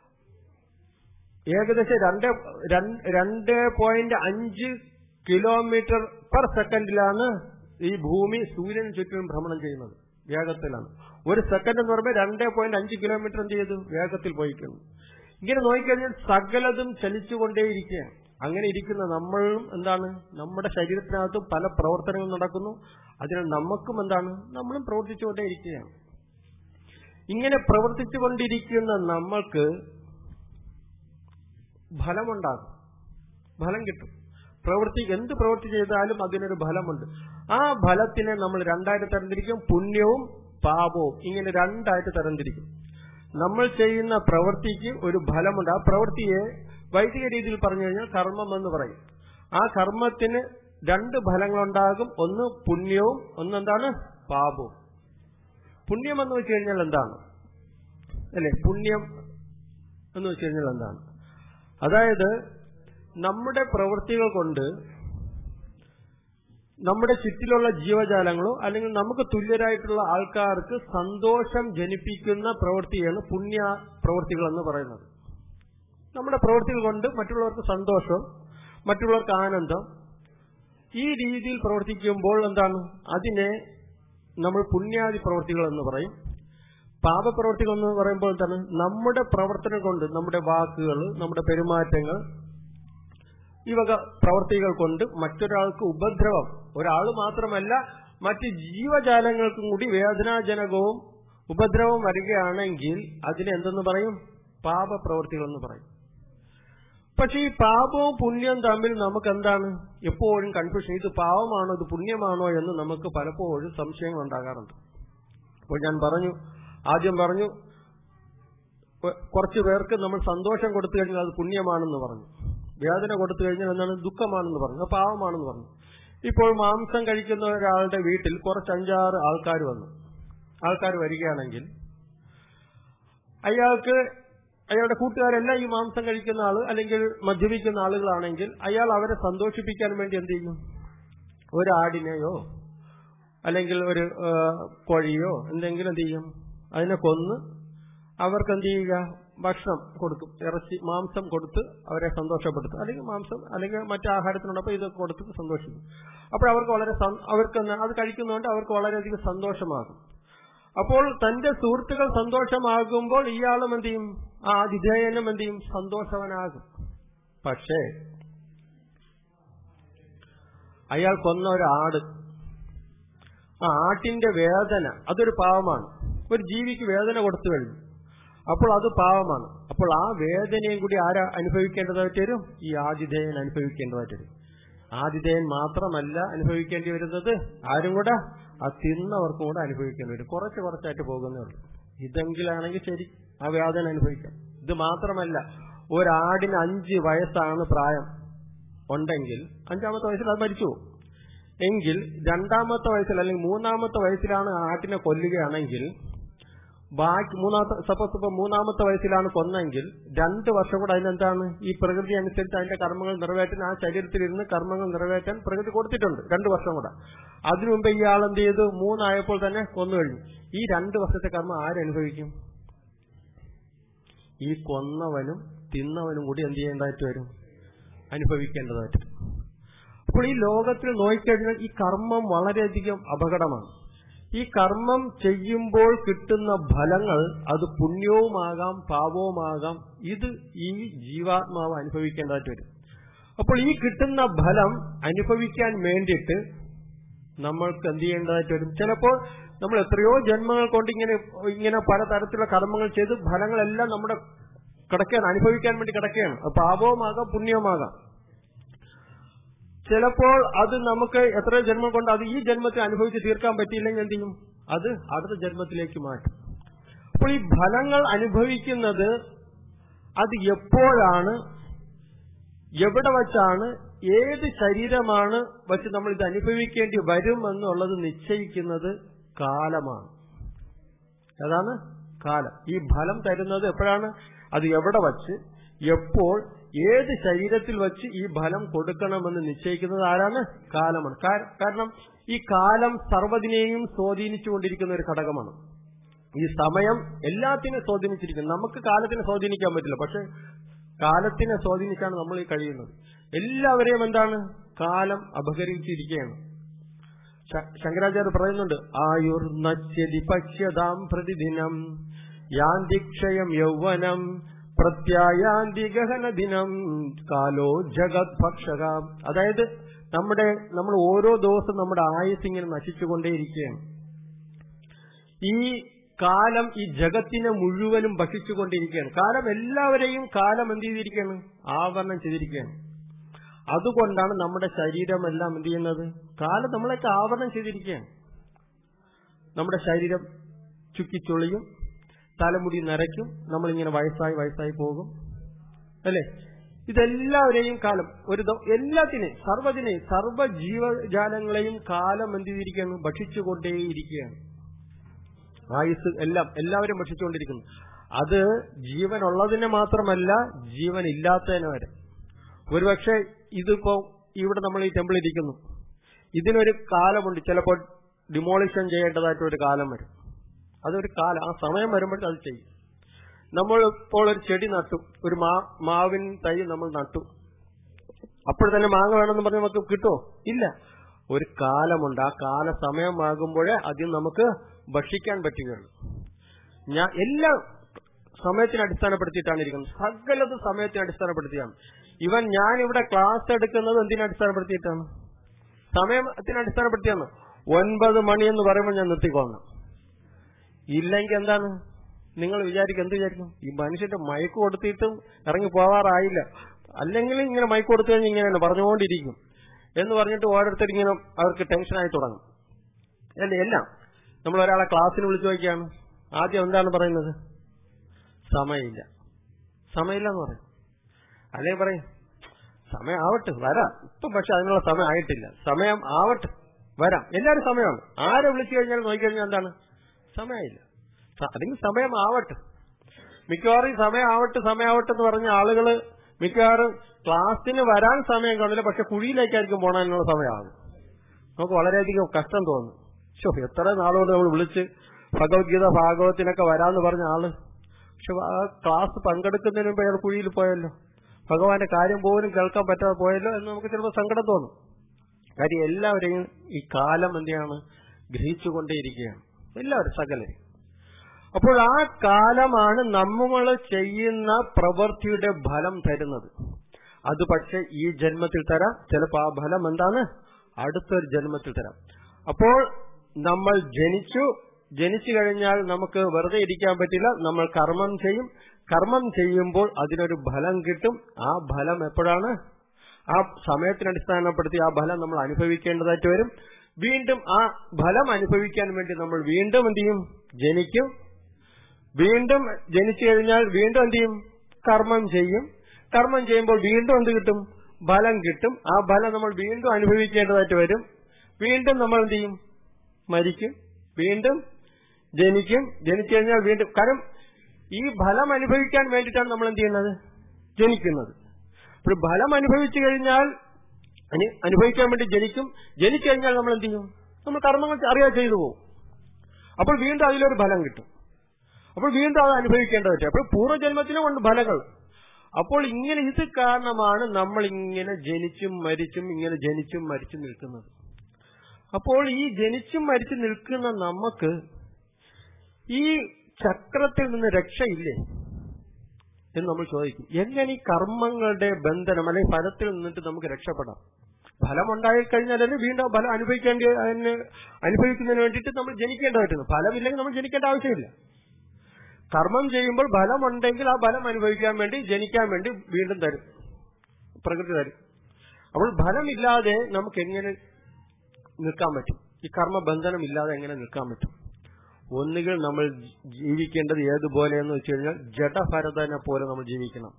ഏകദേശം രണ്ട് രണ്ട് പോയിന്റ് അഞ്ച് കിലോമീറ്റർ പെർ സെക്കൻഡിലാണ് ഈ ഭൂമി സൂര്യന് ചുറ്റിലും ഭ്രമണം ചെയ്യുന്നത് വേഗത്തിലാണ് ഒരു സെക്കൻഡ് എന്ന് പറയുമ്പോൾ രണ്ട് പോയിന്റ് അഞ്ച് കിലോമീറ്റർ എന്ത് ചെയ്തു വേഗത്തിൽ പോയിക്കുന്നു ഇങ്ങനെ നോക്കിക്കഴിഞ്ഞാൽ സകലതും ചലിച്ചുകൊണ്ടേയിരിക്കുകയാണ് അങ്ങനെ ഇരിക്കുന്ന നമ്മളും എന്താണ് നമ്മുടെ ശരീരത്തിനകത്തും പല പ്രവർത്തനങ്ങൾ നടക്കുന്നു അതിനാൽ നമുക്കും എന്താണ് നമ്മളും പ്രവർത്തിച്ചുകൊണ്ടേയിരിക്കുകയാണ് ഇങ്ങനെ പ്രവർത്തിച്ചുകൊണ്ടിരിക്കുന്ന നമ്മൾക്ക് ഫലമുണ്ടാകും ഫലം കിട്ടും പ്രവൃത്തി എന്ത് പ്രവൃത്തി ചെയ്താലും അതിനൊരു ഫലമുണ്ട് ആ ഫലത്തിനെ നമ്മൾ രണ്ടായിട്ട് തരംതിരിക്കും പുണ്യവും പാപവും ഇങ്ങനെ രണ്ടായിട്ട് തരംതിരിക്കും നമ്മൾ ചെയ്യുന്ന പ്രവൃത്തിക്ക് ഒരു ഫലമുണ്ട് ആ പ്രവൃത്തിയെ വൈദിക രീതിയിൽ പറഞ്ഞു കഴിഞ്ഞാൽ കർമ്മം എന്ന് പറയും ആ കർമ്മത്തിന് രണ്ട് ഫലങ്ങളുണ്ടാകും ഒന്ന് പുണ്യവും ഒന്നെന്താണ് പാപവും പുണ്യം എന്ന് വെച്ച് കഴിഞ്ഞാൽ എന്താണ് അല്ലെ പുണ്യം എന്ന് വെച്ച് കഴിഞ്ഞാൽ എന്താണ് അതായത് നമ്മുടെ പ്രവൃത്തികൾ കൊണ്ട് നമ്മുടെ ചുറ്റിലുള്ള ജീവജാലങ്ങളോ അല്ലെങ്കിൽ നമുക്ക് തുല്യരായിട്ടുള്ള ആൾക്കാർക്ക് സന്തോഷം ജനിപ്പിക്കുന്ന പ്രവൃത്തിയാണ് പുണ്യ പ്രവൃത്തികൾ എന്ന് പറയുന്നത് നമ്മുടെ പ്രവൃത്തികൾ കൊണ്ട് മറ്റുള്ളവർക്ക് സന്തോഷം മറ്റുള്ളവർക്ക് ആനന്ദം ഈ രീതിയിൽ പ്രവർത്തിക്കുമ്പോൾ എന്താണ് അതിനെ നമ്മൾ പുണ്യാദി പ്രവൃത്തികൾ എന്ന് പറയും പാപപ്രവൃത്തികൾ എന്ന് പറയുമ്പോൾ എന്താണ് നമ്മുടെ പ്രവർത്തനം കൊണ്ട് നമ്മുടെ വാക്കുകൾ നമ്മുടെ പെരുമാറ്റങ്ങൾ ഈ വക പ്രവർത്തികൾ കൊണ്ട് മറ്റൊരാൾക്ക് ഉപദ്രവം ഒരാൾ മാത്രമല്ല മറ്റ് ജീവജാലങ്ങൾക്കും കൂടി വേദനാജനകവും ഉപദ്രവം വരികയാണെങ്കിൽ അതിനെ എന്തെന്ന് പറയും പാപപ്രവൃത്തികൾ എന്ന് പറയും പക്ഷെ ഈ പാപവും പുണ്യവും തമ്മിൽ നമുക്ക് എന്താണ് എപ്പോഴും കൺഫ്യൂഷൻ ഇത് പാവമാണോ ഇത് പുണ്യമാണോ എന്ന് നമുക്ക് പലപ്പോഴും സംശയങ്ങൾ ഉണ്ടാകാറുണ്ട് അപ്പോൾ ഞാൻ പറഞ്ഞു ആദ്യം പറഞ്ഞു കുറച്ചു പേർക്ക് നമ്മൾ സന്തോഷം കൊടുത്തു കഴിഞ്ഞാൽ അത് പുണ്യമാണെന്ന് പറഞ്ഞു വേദന കൊടുത്തു കഴിഞ്ഞാൽ എന്താണ് ദുഃഖമാണെന്ന് പറഞ്ഞു പാവമാണെന്ന് പറഞ്ഞു ഇപ്പോൾ മാംസം കഴിക്കുന്ന ഒരാളുടെ വീട്ടിൽ കുറച്ച് അഞ്ചാറ് ആൾക്കാർ വന്നു ആൾക്കാർ വരികയാണെങ്കിൽ അയാൾക്ക് അയാളുടെ കൂട്ടുകാരെല്ലാം ഈ മാംസം കഴിക്കുന്ന ആള് അല്ലെങ്കിൽ മദ്യപിക്കുന്ന ആളുകളാണെങ്കിൽ അയാൾ അവരെ സന്തോഷിപ്പിക്കാൻ വേണ്ടി എന്ത് ചെയ്യും ഒരു ആടിനെയോ അല്ലെങ്കിൽ ഒരു കോഴിയോ എന്തെങ്കിലും എന്ത് ചെയ്യും അതിനെ കൊന്ന് അവർക്ക് എന്ത് ചെയ്യുക ഭക്ഷണം കൊടുക്കും ഇറച്ചി മാംസം കൊടുത്ത് അവരെ സന്തോഷപ്പെടുത്തും അല്ലെങ്കിൽ മാംസം അല്ലെങ്കിൽ മറ്റു ആഹാരത്തിനോടൊപ്പം ഇത് കൊടുത്ത് സന്തോഷിക്കും അപ്പോൾ അവർക്ക് വളരെ അവർക്ക് അത് കഴിക്കുന്നതുകൊണ്ട് അവർക്ക് വളരെയധികം സന്തോഷമാകും അപ്പോൾ തന്റെ സുഹൃത്തുക്കൾ സന്തോഷമാകുമ്പോൾ ഇയാളും എന്ത് ചെയ്യും ആ വിധേയനും എന്ത് ചെയ്യും സന്തോഷവനാകും പക്ഷേ അയാൾ കൊന്ന ഒരു ആട് ആ ആട്ടിന്റെ വേദന അതൊരു പാവമാണ് ഒരു ജീവിക്ക് വേദന കൊടുത്തു കഴിഞ്ഞു അപ്പോൾ അത് പാവമാണ് അപ്പോൾ ആ വേദനയും കൂടി ആരാ അനുഭവിക്കേണ്ടതായിട്ട് വരും ഈ ആതിഥേയൻ അനുഭവിക്കേണ്ടതായിട്ട് വരും ആതിഥേയൻ മാത്രമല്ല അനുഭവിക്കേണ്ടി വരുന്നത് ആരും കൂടെ ആ തിന്നവർക്കും കൂടെ അനുഭവിക്കേണ്ടി വരും കുറച്ച് കുറച്ചായിട്ട് പോകുന്നേ ഉള്ളൂ ഇതെങ്കിലാണെങ്കിൽ ശരി ആ വേദന അനുഭവിക്കാം ഇത് മാത്രമല്ല ഒരാടിന് അഞ്ച് വയസ്സാണ് പ്രായം ഉണ്ടെങ്കിൽ അഞ്ചാമത്തെ വയസ്സിൽ അത് മരിച്ചു എങ്കിൽ രണ്ടാമത്തെ വയസ്സിൽ അല്ലെങ്കിൽ മൂന്നാമത്തെ വയസ്സിലാണ് ആട്ടിനെ കൊല്ലുകയാണെങ്കിൽ ബാക്കി മൂന്നാമത്തെ സപ്പോസ് ഇപ്പൊ മൂന്നാമത്തെ വയസ്സിലാണ് കൊന്നെങ്കിൽ രണ്ട് വർഷം കൂടെ അതിനെന്താണ് ഈ പ്രകൃതി അനുസരിച്ച് അതിന്റെ കർമ്മങ്ങൾ നിറവേറ്റാൻ ആ ശരീരത്തിലിരുന്ന് കർമ്മങ്ങൾ നിറവേറ്റാൻ പ്രകൃതി കൊടുത്തിട്ടുണ്ട് രണ്ട് വർഷം കൂടെ അതിനു മുമ്പ് ഇയാൾ എന്ത് ചെയ്തു മൂന്നായപ്പോൾ തന്നെ കൊന്നു കഴിഞ്ഞു ഈ രണ്ട് വർഷത്തെ കർമ്മം ആരനുഭവിക്കും ഈ കൊന്നവനും തിന്നവനും കൂടി എന്ത് ചെയ്യേണ്ടതായിട്ട് വരും അനുഭവിക്കേണ്ടതായിട്ട് വരും അപ്പോൾ ഈ ലോകത്തിൽ നോക്കിക്കഴിഞ്ഞാൽ ഈ കർമ്മം വളരെയധികം അപകടമാണ് ഈ കർമ്മം ചെയ്യുമ്പോൾ കിട്ടുന്ന ഫലങ്ങൾ അത് പുണ്യവുമാകാം പാപവുമാകാം ഇത് ഈ ജീവാത്മാവ് അനുഭവിക്കേണ്ടതായിട്ട് വരും അപ്പോൾ ഈ കിട്ടുന്ന ഫലം അനുഭവിക്കാൻ വേണ്ടിയിട്ട് നമ്മൾക്ക് എന്ത് ചെയ്യേണ്ടതായിട്ട് വരും ചിലപ്പോൾ നമ്മൾ എത്രയോ ജന്മങ്ങൾ കൊണ്ട് ഇങ്ങനെ ഇങ്ങനെ പലതരത്തിലുള്ള കർമ്മങ്ങൾ ചെയ്ത് ഫലങ്ങളെല്ലാം നമ്മുടെ കിടക്കുകയാണ് അനുഭവിക്കാൻ വേണ്ടി കിടക്കുകയാണ് അത് പാപവുമാകാം പുണ്യവുമാകാം ചിലപ്പോൾ അത് നമുക്ക് എത്ര ജന്മം കൊണ്ട് അത് ഈ ജന്മത്തിൽ അനുഭവിച്ച് തീർക്കാൻ പറ്റിയില്ലെങ്കിൽ എന്ത് ചെയ്യും അത് അടുത്ത ജന്മത്തിലേക്ക് മാറ്റും അപ്പോൾ ഈ ഫലങ്ങൾ അനുഭവിക്കുന്നത് അത് എപ്പോഴാണ് എവിടെ വച്ചാണ് ഏത് ശരീരമാണ് വച്ച് നമ്മൾ ഇത് അനുഭവിക്കേണ്ടി വരും എന്നുള്ളത് നിശ്ചയിക്കുന്നത് കാലമാണ് ഏതാണ് കാലം ഈ ഫലം തരുന്നത് എപ്പോഴാണ് അത് എവിടെ വച്ച് എപ്പോൾ ഏത് ശരീരത്തിൽ വച്ച് ഈ ഫലം കൊടുക്കണമെന്ന് നിശ്ചയിക്കുന്നത് ആരാണ് കാലമാണ് കാരണം ഈ കാലം സർവ്വതിനെയും സ്വാധീനിച്ചുകൊണ്ടിരിക്കുന്ന ഒരു ഘടകമാണ് ഈ സമയം എല്ലാത്തിനും സ്വാധീനിച്ചിരിക്കുന്നു നമുക്ക് കാലത്തിനെ സ്വാധീനിക്കാൻ പറ്റില്ല പക്ഷെ കാലത്തിനെ സ്വാധീനിച്ചാണ് നമ്മൾ ഈ കഴിയുന്നത് എല്ലാവരെയും എന്താണ് കാലം അപഹരിച്ചിരിക്കുകയാണ് ശങ്കരാചാര്യ പറയുന്നുണ്ട് ആയുർ നശ്യതി പശ്യതാം പ്രതിദിനം യാന്തിക്ഷയം യൗവനം പ്രത്യായാന്തി ഗഹന ദിനം കാലോ ജഗത് ഭക്ഷക അതായത് നമ്മുടെ നമ്മൾ ഓരോ ദിവസം നമ്മുടെ ആയുസ് ഇങ്ങനെ നശിച്ചുകൊണ്ടേയിരിക്കുകയാണ് ഈ കാലം ഈ ജഗത്തിനെ മുഴുവനും ഭക്ഷിച്ചുകൊണ്ടിരിക്കുകയാണ് കാലം എല്ലാവരെയും കാലം എന്ത് ചെയ്തിരിക്കുകയാണ് ആവരണം ചെയ്തിരിക്കുകയാണ് അതുകൊണ്ടാണ് നമ്മുടെ ശരീരമെല്ലാം എന്ത് ചെയ്യുന്നത് കാലം നമ്മളൊക്കെ ആവരണം ചെയ്തിരിക്കുകയാണ് നമ്മുടെ ശരീരം ചുക്കിച്ചൊളിയും തലമുടി നരയ്ക്കും നമ്മളിങ്ങനെ വയസ്സായി വയസ്സായി പോകും അല്ലേ ഇതെല്ലാവരെയും കാലം ഒരു എല്ലാത്തിനെയും സർവ്വതിനെയും സർവ്വ ജീവജാലങ്ങളെയും കാലം എന്ത് ചെയ്തിരിക്കുകയാണ് ഭക്ഷിച്ചുകൊണ്ടേയിരിക്കുകയാണ് ആയുസ് എല്ലാം എല്ലാവരും ഭക്ഷിച്ചുകൊണ്ടിരിക്കുന്നു അത് ജീവനുള്ളതിനെ മാത്രമല്ല ജീവൻ ഇല്ലാത്തതിനെ വരെ ഒരുപക്ഷെ ഇതിപ്പോ ഇവിടെ നമ്മൾ ഈ ടെമ്പിൾ ഇരിക്കുന്നു ഇതിനൊരു കാലമുണ്ട് ചിലപ്പോൾ ഡിമോളിഷൻ ചെയ്യേണ്ടതായിട്ട് ഒരു കാലം വരും അതൊരു കാലം ആ സമയം വരുമ്പോഴത്തെ അത് ചെയ്യും നമ്മൾ ഇപ്പോൾ ഒരു ചെടി നട്ടു ഒരു മാ മാവിൻ തൈ നമ്മൾ നട്ടു അപ്പോൾ തന്നെ മാങ്ങ വേണമെന്ന് പറഞ്ഞ് നമുക്ക് കിട്ടുമോ ഇല്ല ഒരു കാലമുണ്ട് ആ കാല സമയമാകുമ്പോഴേ അതിൽ നമുക്ക് ഭക്ഷിക്കാൻ പറ്റുകയുള്ളൂ ഞാൻ എല്ലാം സമയത്തിന് അടിസ്ഥാനപ്പെടുത്തിയിട്ടാണ് ഇരിക്കുന്നത് സകലത് സമയത്തിന് അടിസ്ഥാനപ്പെടുത്തിയാണ് ഇവൻ ഞാൻ ഇവിടെ ക്ലാസ് എടുക്കുന്നത് എന്തിനെ അടിസ്ഥാനപ്പെടുത്തിയിട്ടാണ് സമയത്തിന് അടിസ്ഥാനപ്പെടുത്തിയാണ് ഒൻപത് മണി എന്ന് പറയുമ്പോൾ ഞാൻ നിർത്തിക്കൊള്ളണം ഇല്ലെങ്കിൽ എന്താണ് നിങ്ങൾ വിചാരിക്കും എന്ത് വിചാരിക്കും ഈ മനുഷ്യന്റെ മയക്ക് കൊടുത്തിട്ടും ഇറങ്ങി പോവാറായില്ല അല്ലെങ്കിൽ ഇങ്ങനെ മയക്ക് കൊടുത്തു കഴിഞ്ഞാൽ ഇങ്ങനെ പറഞ്ഞുകൊണ്ടിരിക്കും എന്ന് പറഞ്ഞിട്ട് ഓരോരുത്തർ ഇങ്ങനെ അവർക്ക് ടെൻഷനായി തുടങ്ങും അല്ലേ എല്ലാം നമ്മൾ ഒരാളെ ക്ലാസ്സിന് വിളിച്ചു നോക്കിയാണ് ആദ്യം എന്താണ് പറയുന്നത് സമയമില്ല സമയമില്ല എന്ന് പറയും അല്ലെങ്കിൽ പറയും സമയം ആവട്ടെ വരാം ഇപ്പം പക്ഷെ അതിനുള്ള സമയം ആയിട്ടില്ല സമയം ആവട്ടെ വരാം എല്ലാവരും സമയമാണ് ആരെ വിളിച്ചു കഴിഞ്ഞാൽ നോക്കിക്കഴിഞ്ഞാൽ എന്താണ് സമയമില്ല അല്ലെങ്കിൽ സമയം ആവട്ടെ മിക്കവാറും സമയം ആവട്ടെ സമയം ആവട്ടെ എന്ന് പറഞ്ഞ ആളുകള് മിക്കവാറും ക്ലാസ്സിന് വരാൻ സമയം കാണില്ല പക്ഷെ കുഴിയിലേക്കായിരിക്കും പോകാനുള്ള സമയമാകും നമുക്ക് വളരെയധികം കഷ്ടം തോന്നും ഷോ എത്ര നാളുകൊണ്ട് നമ്മൾ വിളിച്ച് ഭഗവത്ഗീത ഭാഗവത്തിനൊക്കെ വരാന്ന് പറഞ്ഞ ആള് പക്ഷെ ആ ക്ലാസ് പങ്കെടുക്കുന്നതിന് മുമ്പ് അയാൾ കുഴിയിൽ പോയല്ലോ ഭഗവാന്റെ കാര്യം പോലും കേൾക്കാൻ പറ്റാതെ പോയല്ലോ എന്ന് നമുക്ക് ചിലപ്പോൾ സങ്കടം തോന്നും കാര്യം എല്ലാവരെയും ഈ കാലം എന്തെയാണ് ഗ്രഹിച്ചുകൊണ്ടേയിരിക്കുകയാണ് എല്ലാവരും സകലരും അപ്പോൾ ആ കാലമാണ് നമ്മൾ ചെയ്യുന്ന പ്രവൃത്തിയുടെ ഫലം തരുന്നത് അത് പക്ഷെ ഈ ജന്മത്തിൽ തരാം ചിലപ്പോൾ ആ ഫലം എന്താണ് അടുത്തൊരു ജന്മത്തിൽ തരാം അപ്പോൾ നമ്മൾ ജനിച്ചു ജനിച്ചു കഴിഞ്ഞാൽ നമുക്ക് വെറുതെ ഇരിക്കാൻ പറ്റില്ല നമ്മൾ കർമ്മം ചെയ്യും കർമ്മം ചെയ്യുമ്പോൾ അതിനൊരു ഫലം കിട്ടും ആ ഫലം എപ്പോഴാണ് ആ സമയത്തിന് അടിസ്ഥാനപ്പെടുത്തി ആ ഫലം നമ്മൾ അനുഭവിക്കേണ്ടതായിട്ട് വരും വീണ്ടും ആ ഫലം അനുഭവിക്കാൻ വേണ്ടി നമ്മൾ വീണ്ടും എന്ത് ചെയ്യും ജനിക്കും വീണ്ടും ജനിച്ചു കഴിഞ്ഞാൽ വീണ്ടും എന്ത് ചെയ്യും കർമ്മം ചെയ്യും കർമ്മം ചെയ്യുമ്പോൾ വീണ്ടും എന്ത് കിട്ടും ഫലം കിട്ടും ആ ഫലം നമ്മൾ വീണ്ടും അനുഭവിക്കേണ്ടതായിട്ട് വരും വീണ്ടും നമ്മൾ എന്ത് ചെയ്യും മരിക്കും വീണ്ടും ജനിക്കും ജനിച്ചു കഴിഞ്ഞാൽ വീണ്ടും കാരണം ഈ ഫലം അനുഭവിക്കാൻ വേണ്ടിയിട്ടാണ് നമ്മൾ എന്ത് ചെയ്യുന്നത് ജനിക്കുന്നത് അപ്പോൾ ഫലം അനുഭവിച്ചു കഴിഞ്ഞാൽ അനുഭവിക്കാൻ വേണ്ടി ജനിക്കും ജനിച്ചു കഴിഞ്ഞാൽ നമ്മൾ എന്ത് ചെയ്യും നമ്മൾ കർമ്മങ്ങൾ അറിയാതെ ചെയ്തു പോകും അപ്പോൾ വീണ്ടും അതിലൊരു ഫലം കിട്ടും അപ്പോൾ വീണ്ടും അത് അനുഭവിക്കേണ്ടതായിട്ട് അപ്പോൾ പൂർവ്വജന്മത്തിനും ഉണ്ട് ഫലങ്ങൾ അപ്പോൾ ഇങ്ങനെ ഇത് കാരണമാണ് നമ്മൾ ഇങ്ങനെ ജനിച്ചും മരിച്ചും ഇങ്ങനെ ജനിച്ചും മരിച്ചും നിൽക്കുന്നത് അപ്പോൾ ഈ ജനിച്ചും മരിച്ചു നിൽക്കുന്ന നമുക്ക് ഈ ചക്രത്തിൽ നിന്ന് രക്ഷയില്ലേ എന്ന് നമ്മൾ ചോദിക്കും എങ്ങനെ ഈ കർമ്മങ്ങളുടെ ബന്ധനം അല്ലെങ്കിൽ ഫലത്തിൽ നിന്നിട്ട് നമുക്ക് രക്ഷപ്പെടാം ഫലം ഉണ്ടായി കഴിഞ്ഞാലല്ലേ വീണ്ടും ഫലം അനുഭവിക്കേണ്ടി അതിന് അനുഭവിക്കുന്നതിന് വേണ്ടിയിട്ട് നമ്മൾ ജനിക്കേണ്ടതായിട്ടുണ്ട് ഫലമില്ലെങ്കിൽ നമ്മൾ ജനിക്കേണ്ട ആവശ്യമില്ല കർമ്മം ചെയ്യുമ്പോൾ ഫലമുണ്ടെങ്കിൽ ആ ഫലം അനുഭവിക്കാൻ വേണ്ടി ജനിക്കാൻ വേണ്ടി വീണ്ടും തരും പ്രകൃതി തരും അപ്പോൾ ഫലമില്ലാതെ നമുക്ക് എങ്ങനെ നിൽക്കാൻ പറ്റും ഈ കർമ്മബന്ധനം ഇല്ലാതെ എങ്ങനെ നിൽക്കാൻ പറ്റും ഒന്നുകിൽ നമ്മൾ ജീവിക്കേണ്ടത് ഏതുപോലെ എന്ന് വെച്ച് കഴിഞ്ഞാൽ ജഡഭരതനെ പോലെ നമ്മൾ ജീവിക്കണം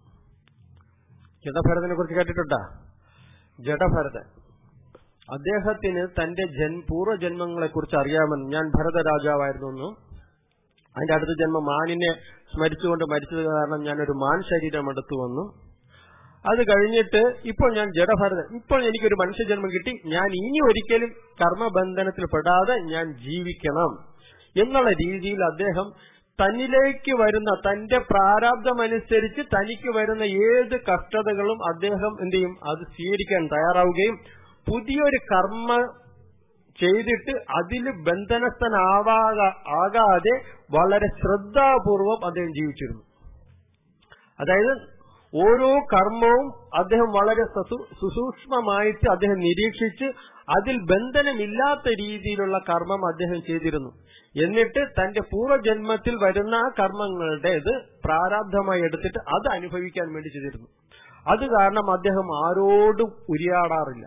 ജഡഭരതനെ കുറിച്ച് കേട്ടിട്ടുണ്ടാ ജഡഭരതൻ അദ്ദേഹത്തിന് തന്റെ ജൻ പൂർവ്വജന്മങ്ങളെ കുറിച്ച് അറിയാമെന്ന് ഞാൻ ഭരത രാജാവായിരുന്നു എന്നും അതിന്റെ അടുത്ത ജന്മം മാനിനെ സ്മരിച്ചുകൊണ്ട് മരിച്ചത് കാരണം ഞാനൊരു മാൻ ശരീരം എടുത്തു വന്നു അത് കഴിഞ്ഞിട്ട് ഇപ്പോൾ ഞാൻ ജഡഭരതൻ ഇപ്പോൾ എനിക്കൊരു മനുഷ്യജന്മം കിട്ടി ഞാൻ ഇനി ഒരിക്കലും കർമ്മബന്ധനത്തിൽ പെടാതെ ഞാൻ ജീവിക്കണം എന്നുള്ള രീതിയിൽ അദ്ദേഹം തന്നിലേക്ക് വരുന്ന തന്റെ പ്രാരാബ്ധമനുസരിച്ച് തനിക്ക് വരുന്ന ഏത് കഷ്ടതകളും അദ്ദേഹം എന്ത് ചെയ്യും അത് സ്വീകരിക്കാൻ തയ്യാറാവുകയും പുതിയൊരു കർമ്മ ചെയ്തിട്ട് അതിൽ ബന്ധനസ്ഥനാവാക ആകാതെ വളരെ ശ്രദ്ധാപൂർവം അദ്ദേഹം ജീവിച്ചിരുന്നു അതായത് ഓരോ കർമ്മവും അദ്ദേഹം വളരെ സുസൂക്ഷ്മമായിട്ട് അദ്ദേഹം നിരീക്ഷിച്ച് അതിൽ ബന്ധനമില്ലാത്ത രീതിയിലുള്ള കർമ്മം അദ്ദേഹം ചെയ്തിരുന്നു എന്നിട്ട് തന്റെ പൂർവ്വജന്മത്തിൽ വരുന്ന ആ കർമ്മങ്ങളുടേത് പ്രാരാബ്ധമായി എടുത്തിട്ട് അത് അനുഭവിക്കാൻ വേണ്ടി ചെയ്തിരുന്നു അത് കാരണം അദ്ദേഹം ആരോടും ഉരിയാടാറില്ല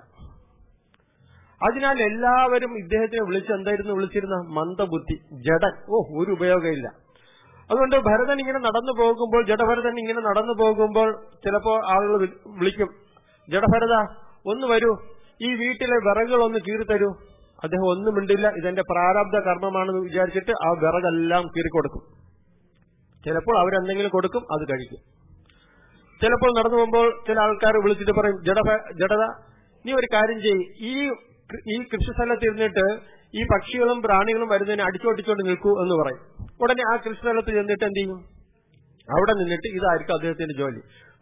അതിനാൽ എല്ലാവരും ഇദ്ദേഹത്തിനെ വിളിച്ച് എന്തായിരുന്നു വിളിച്ചിരുന്ന മന്ദബുദ്ധി ജഡൻ ഓ ഒരു ഉപയോഗമില്ല അതുകൊണ്ട് ഭരതൻ ഇങ്ങനെ നടന്നു പോകുമ്പോൾ ജഡഭരതൻ ഇങ്ങനെ നടന്നു പോകുമ്പോൾ ചിലപ്പോൾ ആളുകൾ വിളിക്കും ജഡഭരത ഒന്ന് വരൂ ഈ വീട്ടിലെ വിറകുകളൊന്ന് കീറിത്തരൂ അദ്ദേഹം ഒന്നും മിണ്ടില്ല ഇതെന്റെ പ്രാരബ്ധ കർമ്മമാണെന്ന് വിചാരിച്ചിട്ട് ആ വിറകെല്ലാം കീറിക്കൊടുക്കും ചിലപ്പോൾ അവരെന്തെങ്കിലും കൊടുക്കും അത് കഴിക്കും ചിലപ്പോൾ നടന്നു പോകുമ്പോൾ ചില ആൾക്കാർ വിളിച്ചിട്ട് പറയും ജഡ ജഡത നീ ഒരു കാര്യം ചെയ്യ് ഈ ഈ കൃഷിസ്ഥലത്ത് ഇരുന്നിട്ട് ഈ പക്ഷികളും പ്രാണികളും വരുന്നതിനെ അടിച്ചോട്ടിച്ചോണ്ട് നിൽക്കൂ എന്ന് പറയും ഉടനെ ആ കൃഷിസ്ഥലത്ത് ചെന്നിട്ട് എന്ത് ചെയ്യും അവിടെ നിന്നിട്ട് ഇതായിരിക്കും അദ്ദേഹത്തിന്റെ ജോലി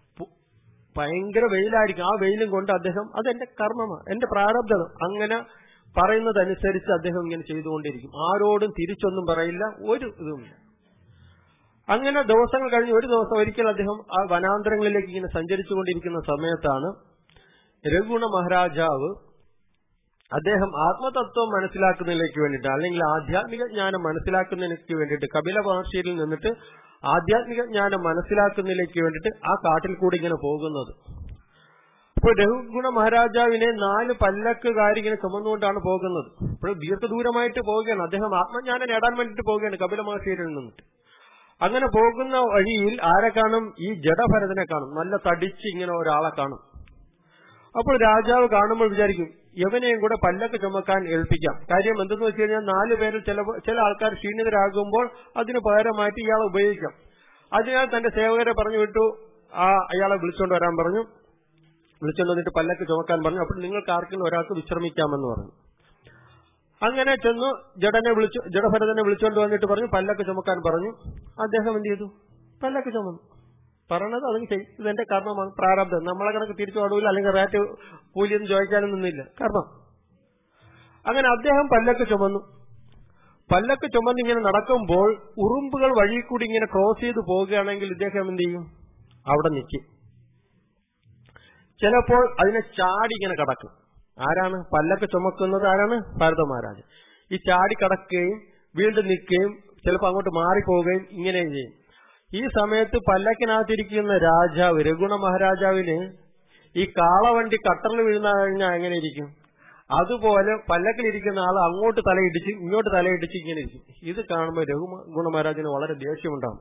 ഭയങ്കര വെയിലായിരിക്കും ആ വെയിലും കൊണ്ട് അദ്ദേഹം അത് എന്റെ കർമ്മമാണ് എന്റെ പ്രാരബ്ധം അങ്ങനെ പറയുന്നതനുസരിച്ച് അദ്ദേഹം ഇങ്ങനെ ചെയ്തുകൊണ്ടിരിക്കും ആരോടും തിരിച്ചൊന്നും പറയില്ല ഒരു ഇതുമില്ല അങ്ങനെ ദിവസങ്ങൾ കഴിഞ്ഞ് ഒരു ദിവസം ഒരിക്കൽ അദ്ദേഹം ആ വനാന്തരങ്ങളിലേക്ക് ഇങ്ങനെ സഞ്ചരിച്ചുകൊണ്ടിരിക്കുന്ന സമയത്താണ് രഘുഗുണ മഹാരാജാവ് അദ്ദേഹം ആത്മതത്വം മനസ്സിലാക്കുന്നതിലേക്ക് വേണ്ടിയിട്ട് അല്ലെങ്കിൽ ആധ്യാത്മിക ജ്ഞാനം മനസ്സിലാക്കുന്നതിലേക്ക് വേണ്ടിയിട്ട് കപില മഹർഷിയിൽ നിന്നിട്ട് ആധ്യാത്മിക ജ്ഞാനം മനസ്സിലാക്കുന്നതിലേക്ക് വേണ്ടിയിട്ട് ആ കാട്ടിൽ കൂടി ഇങ്ങനെ പോകുന്നത് അപ്പോൾ രഘുഗുണ മഹാരാജാവിനെ നാല് പല്ലക്കുകാർ ഇങ്ങനെ ചുമന്നുകൊണ്ടാണ് പോകുന്നത് അപ്പോൾ ദീർഘദൂരമായിട്ട് പോവുകയാണ് അദ്ദേഹം ആത്മജ്ഞാനം നേടാൻ വേണ്ടിയിട്ട് പോവുകയാണ് കപില മഹർഷിയിൽ നിന്നിട്ട് അങ്ങനെ പോകുന്ന വഴിയിൽ ആരെ കാണും ഈ ജഡഭരതനെ കാണും നല്ല തടിച്ച് ഇങ്ങനെ ഒരാളെ കാണും അപ്പോൾ രാജാവ് കാണുമ്പോൾ വിചാരിക്കും യവനെയും കൂടെ പല്ലക്ക് ചുമക്കാൻ ഏൽപ്പിക്കാം കാര്യം എന്തെന്ന് വെച്ച് കഴിഞ്ഞാൽ നാല് പേരിൽ ചില ചില ആൾക്കാർ ക്ഷീണിതരാകുമ്പോൾ അതിന് പകരമായിട്ട് ഇയാളെ ഉപയോഗിക്കാം അതിനാൽ തന്റെ സേവകരെ പറഞ്ഞു വിട്ടു ആ അയാളെ വിളിച്ചുകൊണ്ട് വരാൻ പറഞ്ഞു വിളിച്ചുകൊണ്ട് വന്നിട്ട് പല്ലക്ക് ചുമക്കാൻ പറഞ്ഞു അപ്പോൾ നിങ്ങൾക്ക് ആർക്കും ഒരാൾക്ക് വിശ്രമിക്കാമെന്ന് പറഞ്ഞു അങ്ങനെ ചെന്നു ജഡനെ വിളിച്ചു ജഡഭരതനെ വിളിച്ചുകൊണ്ട് വന്നിട്ട് പറഞ്ഞു പല്ലക്ക് ചുമക്കാൻ പറഞ്ഞു അദ്ദേഹം എന്ത് ചെയ്തു പല്ലക്ക് ചുമന്നു പറയണത് അതും ചെയ്യും ഇതെന്റെ കർമ്മമാണ് പ്രാരബ്ധം നമ്മളെ കണക്ക് തിരിച്ചു പാടൂല അല്ലെങ്കിൽ റേറ്റ് കൂലിയൊന്നും ചോദിക്കാനും നിന്നില്ല കർമ്മം അങ്ങനെ അദ്ദേഹം പല്ലക്ക് ചുമന്നു പല്ലക്ക് ചുമന്ന് ഇങ്ങനെ നടക്കുമ്പോൾ ഉറുമ്പുകൾ വഴി കൂടി ഇങ്ങനെ ക്രോസ് ചെയ്ത് പോവുകയാണെങ്കിൽ ഇദ്ദേഹം എന്ത് ചെയ്യും അവിടെ നിൽക്കും ചിലപ്പോൾ അതിനെ ചാടി ഇങ്ങനെ കടക്കും ആരാണ് പല്ലക്ക് ചുമക്കുന്നത് ആരാണ് ഭാരത മഹാരാജ് ഈ ചാടി കടക്കുകയും വീണ്ടും നിൽക്കുകയും ചിലപ്പോൾ അങ്ങോട്ട് മാറിപ്പോവുകയും ഇങ്ങനെയും ചെയ്യും ഈ സമയത്ത് പല്ലക്കിനകത്തിരിക്കുന്ന രാജാവ് രഘുണ മഹാരാജാവിന് ഈ കാളവണ്ടി കട്ടറിൽ വീഴുന്ന കഴിഞ്ഞാൽ എങ്ങനെ ഇരിക്കും അതുപോലെ പല്ലക്കിലിരിക്കുന്ന ആൾ അങ്ങോട്ട് തലയിടിച്ച് ഇങ്ങോട്ട് തലയിടിച്ച് ഇങ്ങനെ ഇരിക്കും ഇത് കാണുമ്പോൾ രഘുഗുണ മഹാരാജിന് വളരെ ദേഷ്യമുണ്ടാകും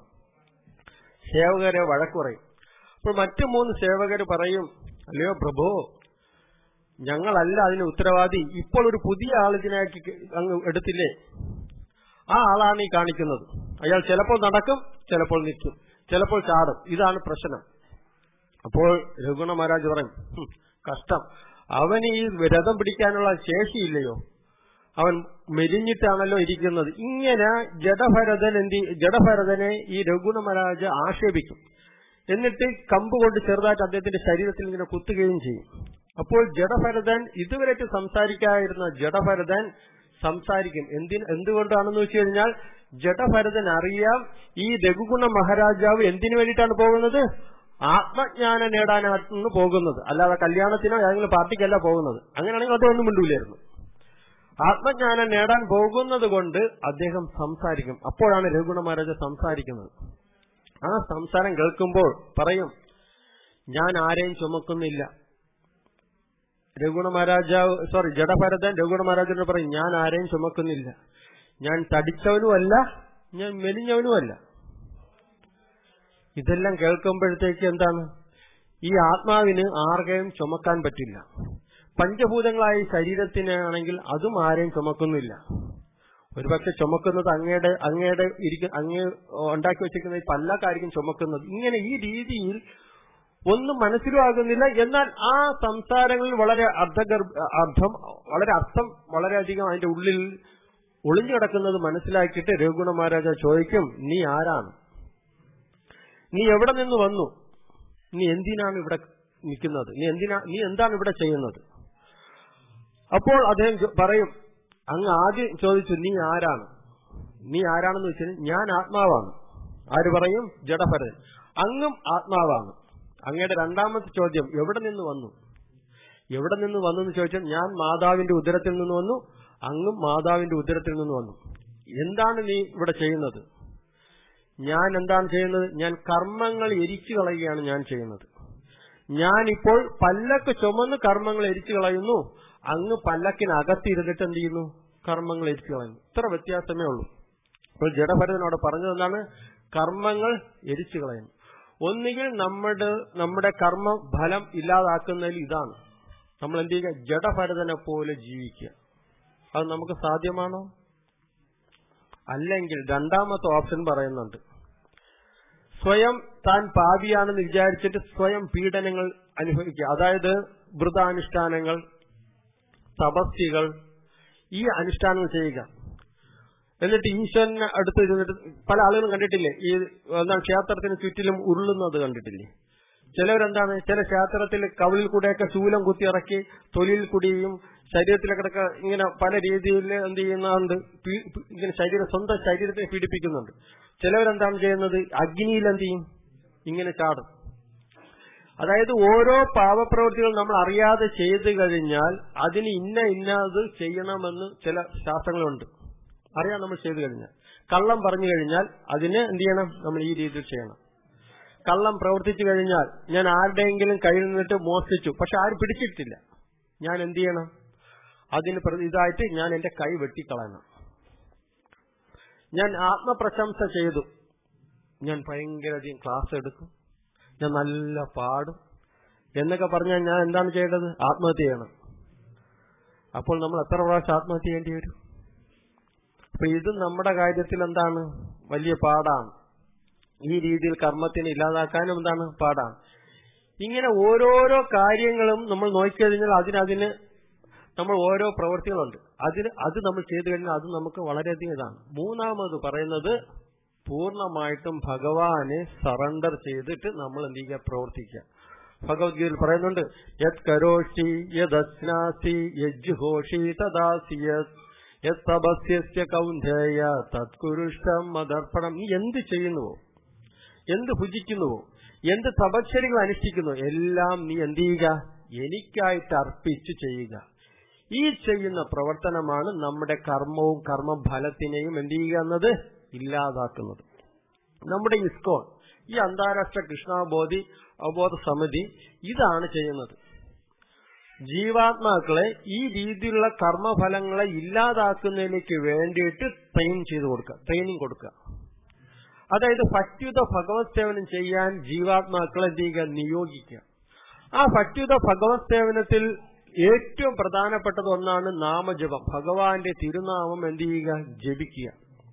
സേവകരെ വഴക്കുറയും അപ്പോൾ മറ്റു മൂന്ന് സേവകര് പറയും അല്ലയോ പ്രഭു ഞങ്ങളല്ല അതിന് ഉത്തരവാദി ഇപ്പോൾ ഒരു പുതിയ ആളിതിനാക്കി അങ്ങ് എടുത്തില്ലേ ആ ആളാണ് ഈ കാണിക്കുന്നത് അയാൾ ചിലപ്പോൾ നടക്കും ചിലപ്പോൾ നിൽക്കും ചിലപ്പോൾ ചാടും ഇതാണ് പ്രശ്നം അപ്പോൾ രഘുണ മഹാരാജ് പറയും കഷ്ടം അവന് ഈ രഥം പിടിക്കാനുള്ള ശേഷിയില്ലയോ അവൻ മെലിഞ്ഞിട്ടാണല്ലോ ഇരിക്കുന്നത് ഇങ്ങനെ ജഡഭരതൻ എന്തി ജഡഭരതനെ ഈ രഘുണ മഹാരാജ് ആക്ഷേപിക്കും എന്നിട്ട് കമ്പ് കൊണ്ട് ചെറുതായിട്ട് അദ്ദേഹത്തിന്റെ ശരീരത്തിൽ ഇങ്ങനെ കുത്തുകയും ചെയ്യും അപ്പോൾ ജഡഭരതൻ ഇതുവരെയായിട്ട് സംസാരിക്കാതിരുന്ന ജഡഭരതൻ സംസാരിക്കും എന്തിന് എന്തുകൊണ്ടാണെന്ന് വെച്ച് കഴിഞ്ഞാൽ ജഡഭരതൻ അറിയാം ഈ രഘുഗുണ മഹാരാജാവ് എന്തിനു വേണ്ടിയിട്ടാണ് പോകുന്നത് ആത്മജ്ഞാനം നേടാനാണ് പോകുന്നത് അല്ലാതെ കല്യാണത്തിനോ ഏതെങ്കിലും പാർട്ടിക്കല്ല പോകുന്നത് അങ്ങനെയാണെങ്കിൽ അതൊന്നും മിണ്ടൂലായിരുന്നു ആത്മജ്ഞാനം നേടാൻ പോകുന്നത് കൊണ്ട് അദ്ദേഹം സംസാരിക്കും അപ്പോഴാണ് രഘുഗുണ മഹാരാജ സംസാരിക്കുന്നത് ആ സംസാരം കേൾക്കുമ്പോൾ പറയും ഞാൻ ആരെയും ചുമക്കുന്നില്ല രഘുഗുണ മഹാരാജാവ് സോറി ജഡഭരതൻ രഘുഗുണ മഹാരാജനോട് പറയും ഞാൻ ആരെയും ചുമക്കുന്നില്ല ഞാൻ തടിച്ചവനുമല്ല ഞാൻ മെലിഞ്ഞവനുമല്ല ഇതെല്ലാം കേൾക്കുമ്പോഴത്തേക്ക് എന്താണ് ഈ ആത്മാവിന് ആർക്കെയും ചുമക്കാൻ പറ്റില്ല പഞ്ചഭൂതങ്ങളായ ഈ ശരീരത്തിനാണെങ്കിൽ അതും ആരെയും ചുമക്കുന്നില്ല ഒരുപക്ഷെ ചുമക്കുന്നത് അങ്ങയുടെ അങ്ങയുടെ ഇരിക്ക അങ്ങ് ഉണ്ടാക്കി വെച്ചിരിക്കുന്ന ഈ പല്ലക്കായിരിക്കും ചുമക്കുന്നത് ഇങ്ങനെ ഈ രീതിയിൽ ഒന്നും മനസ്സിലാകുന്നില്ല എന്നാൽ ആ സംസാരങ്ങളിൽ വളരെ അർത്ഥഗർഭ അർത്ഥം വളരെ അർത്ഥം വളരെയധികം അതിന്റെ ഉള്ളിൽ ഒളിഞ്ഞു കിടക്കുന്നത് മനസ്സിലാക്കിയിട്ട് രഘുഗുണ മഹാരാജ ചോദിക്കും നീ ആരാണ് നീ എവിടെ നിന്ന് വന്നു നീ എന്തിനാണ് ഇവിടെ നിൽക്കുന്നത് നീ എന്തിനാ നീ എന്താണ് ഇവിടെ ചെയ്യുന്നത് അപ്പോൾ അദ്ദേഹം ചോ- പറയും അങ്ങ് ആദ്യം ചോദിച്ചു നീ ആരാണ് നീ ആരാണെന്ന് വെച്ചാൽ ഞാൻ ആത്മാവാണ് ആര് പറയും ജഡഭരൻ അങ്ങും ആത്മാവാണ് അങ്ങയുടെ രണ്ടാമത്തെ ചോദ്യം എവിടെ നിന്ന് വന്നു എവിടെ നിന്ന് വന്നു എന്ന് ചോദിച്ചാൽ ഞാൻ മാതാവിന്റെ ഉദരത്തിൽ നിന്ന് വന്നു അങ്ങും മാതാവിന്റെ ഉദരത്തിൽ നിന്ന് വന്നു എന്താണ് നീ ഇവിടെ ചെയ്യുന്നത് ഞാൻ എന്താണ് ചെയ്യുന്നത് ഞാൻ കർമ്മങ്ങൾ എരിച്ചു കളയുകയാണ് ഞാൻ ചെയ്യുന്നത് ഞാൻ ഇപ്പോൾ പല്ലക്ക് ചുമന്ന് കർമ്മങ്ങൾ എരിച്ചു കളയുന്നു അങ്ങ് പല്ലക്കിനകത്തിരുന്നിട്ട് എന്ത് ചെയ്യുന്നു കർമ്മങ്ങൾ എരിച്ചു കളയുന്നു ഇത്ര വ്യത്യാസമേ ഉള്ളൂ അപ്പോൾ ജഡഭരതനോട് പറഞ്ഞത് എന്താണ് കർമ്മങ്ങൾ എരിച്ചു കളയുന്നു ഒന്നുകിൽ നമ്മുടെ നമ്മുടെ കർമ്മ ഫലം ഇല്ലാതാക്കുന്നതിൽ ഇതാണ് നമ്മൾ എന്ത് ചെയ്യുക ജഡഭരതനെ പോലെ ജീവിക്കുക അത് നമുക്ക് സാധ്യമാണോ അല്ലെങ്കിൽ രണ്ടാമത്തെ ഓപ്ഷൻ പറയുന്നുണ്ട് സ്വയം താൻ പാപിയാണെന്ന് വിചാരിച്ചിട്ട് സ്വയം പീഡനങ്ങൾ അനുഭവിക്കുക അതായത് വൃതാനുഷ്ഠാനങ്ങൾ തപസ്യകൾ ഈ അനുഷ്ഠാനങ്ങൾ ചെയ്യുക എന്നിട്ട് ഈശ്വരനെ അടുത്ത് ഇരുന്നിട്ട് പല ആളുകളും കണ്ടിട്ടില്ലേ ഈ എന്താണ് ക്ഷേത്രത്തിന് ചുറ്റിലും ഉരുളുന്നത് കണ്ടിട്ടില്ലേ ചിലവരെന്താണ് ചില ക്ഷേത്രത്തിൽ കവിളിൽ കൂടെയൊക്കെ ശൂലം കുത്തിയിറക്കി തൊലിയിൽ കൂടിയും ശരീരത്തിലൊക്കെ ഇങ്ങനെ പല രീതിയിൽ എന്ത് ചെയ്യുന്നുണ്ട് പീ- പീ- ഇങ്ങനെ ശരീരം സ്വന്തം ശരീരത്തെ പീഡിപ്പിക്കുന്നുണ്ട് ചിലവരെന്താണ് ചെയ്യുന്നത് അഗ്നിയിൽ എന്ത് ചെയ്യും ഇങ്ങനെ ചാടും അതായത് ഓരോ പാവപ്രവൃത്തികൾ നമ്മൾ അറിയാതെ ചെയ്തു കഴിഞ്ഞാൽ അതിന് ഇന്ന ഇന്നത് ചെയ്യണമെന്ന് ചില ശാസ്ത്രങ്ങളുണ്ട് അറിയാം നമ്മൾ ചെയ്തു കഴിഞ്ഞാൽ കള്ളം പറഞ്ഞു കഴിഞ്ഞാൽ അതിന് എന്ത് ചെയ്യണം നമ്മൾ ഈ രീതിയിൽ ചെയ്യണം കള്ളം പ്രവർത്തിച്ചു കഴിഞ്ഞാൽ ഞാൻ ആരുടെയെങ്കിലും കയ്യിൽ നിന്നിട്ട് മോഷ്ടിച്ചു പക്ഷെ ആരും പിടിച്ചിട്ടില്ല ഞാൻ എന്ത് ചെയ്യണം അതിന് പ്രതി- ഇതായിട്ട് ഞാൻ എന്റെ കൈ വെട്ടിക്കളയണം ഞാൻ ആത്മപ്രശംസ ചെയ്തു ഞാൻ ഭയങ്കരധികം ക്ലാസ് എടുക്കും ഞാൻ നല്ല പാടും എന്നൊക്കെ പറഞ്ഞാൽ ഞാൻ എന്താണ് ചെയ്യേണ്ടത് ആത്മഹത്യ ചെയ്യണം അപ്പോൾ നമ്മൾ എത്ര പ്രാവശ്യം ആത്മഹത്യ ചെയ്യേണ്ടി വരും അപ്പൊ ഇത് നമ്മുടെ കാര്യത്തിൽ എന്താണ് വലിയ പാടാണ് ഈ രീതിയിൽ കർമ്മത്തിനെ ഇല്ലാതാക്കാനും എന്താണ് പാടാണ് ഇങ്ങനെ ഓരോരോ കാര്യങ്ങളും നമ്മൾ നോക്കിക്കഴിഞ്ഞാൽ അതിനതിന് നമ്മൾ ഓരോ പ്രവൃത്തികളുണ്ട് അതിന് അത് നമ്മൾ ചെയ്തു കഴിഞ്ഞാൽ അത് നമുക്ക് വളരെയധികം ഇതാണ് മൂന്നാമത് പറയുന്നത് പൂർണ്ണമായിട്ടും ഭഗവാനെ സറണ്ടർ ചെയ്തിട്ട് നമ്മൾ എന്ത് ചെയ്യുക പ്രവർത്തിക്കുക ഭഗവത്ഗീതയിൽ പറയുന്നുണ്ട് യത് കരോഷി യദസ്നാസി യജ്ജുഹോഷി തദാസി യത് തപസ്യ കൗന്ധേയ തത്കുരുഷ്ടം മദർപ്പണം നീ എന്ത് ചെയ്യുന്നുവോ എന്ത് ഭുജിക്കുന്നുവോ എന്ത് തപശ്ചര്യങ്ങൾ അനുഷ്ഠിക്കുന്നു എല്ലാം നീ എന്ത് ചെയ്യുക എനിക്കായിട്ട് അർപ്പിച്ച് ചെയ്യുക ഈ ചെയ്യുന്ന പ്രവർത്തനമാണ് നമ്മുടെ കർമ്മവും കർമ്മഫലത്തിനെയും എന്ത് ചെയ്യുക എന്നത് ഇല്ലാതാക്കുന്നത് നമ്മുടെ ഇസ്കോൺ ഈ അന്താരാഷ്ട്ര കൃഷ്ണാബോധി അവബോധ സമിതി ഇതാണ് ചെയ്യുന്നത് ജീവാത്മാക്കളെ ഈ രീതിയിലുള്ള കർമ്മഫലങ്ങളെ ഇല്ലാതാക്കുന്നതിലേക്ക് വേണ്ടിയിട്ട് ട്രെയിൻ ചെയ്തു കൊടുക്കുക ട്രെയിനിങ് കൊടുക്കുക അതായത് ഭക്തിയുത ഭഗവത് സേവനം ചെയ്യാൻ ജീവാത്മാക്കളെ എന്ത് ചെയ്യുക നിയോഗിക്കുക ആ ഭക്തിയുത ഭഗവത് സേവനത്തിൽ ഏറ്റവും പ്രധാനപ്പെട്ടത് ഒന്നാണ് നാമജപം ഭഗവാന്റെ തിരുനാമം എന്ത് ചെയ്യുക ജപിക്കുക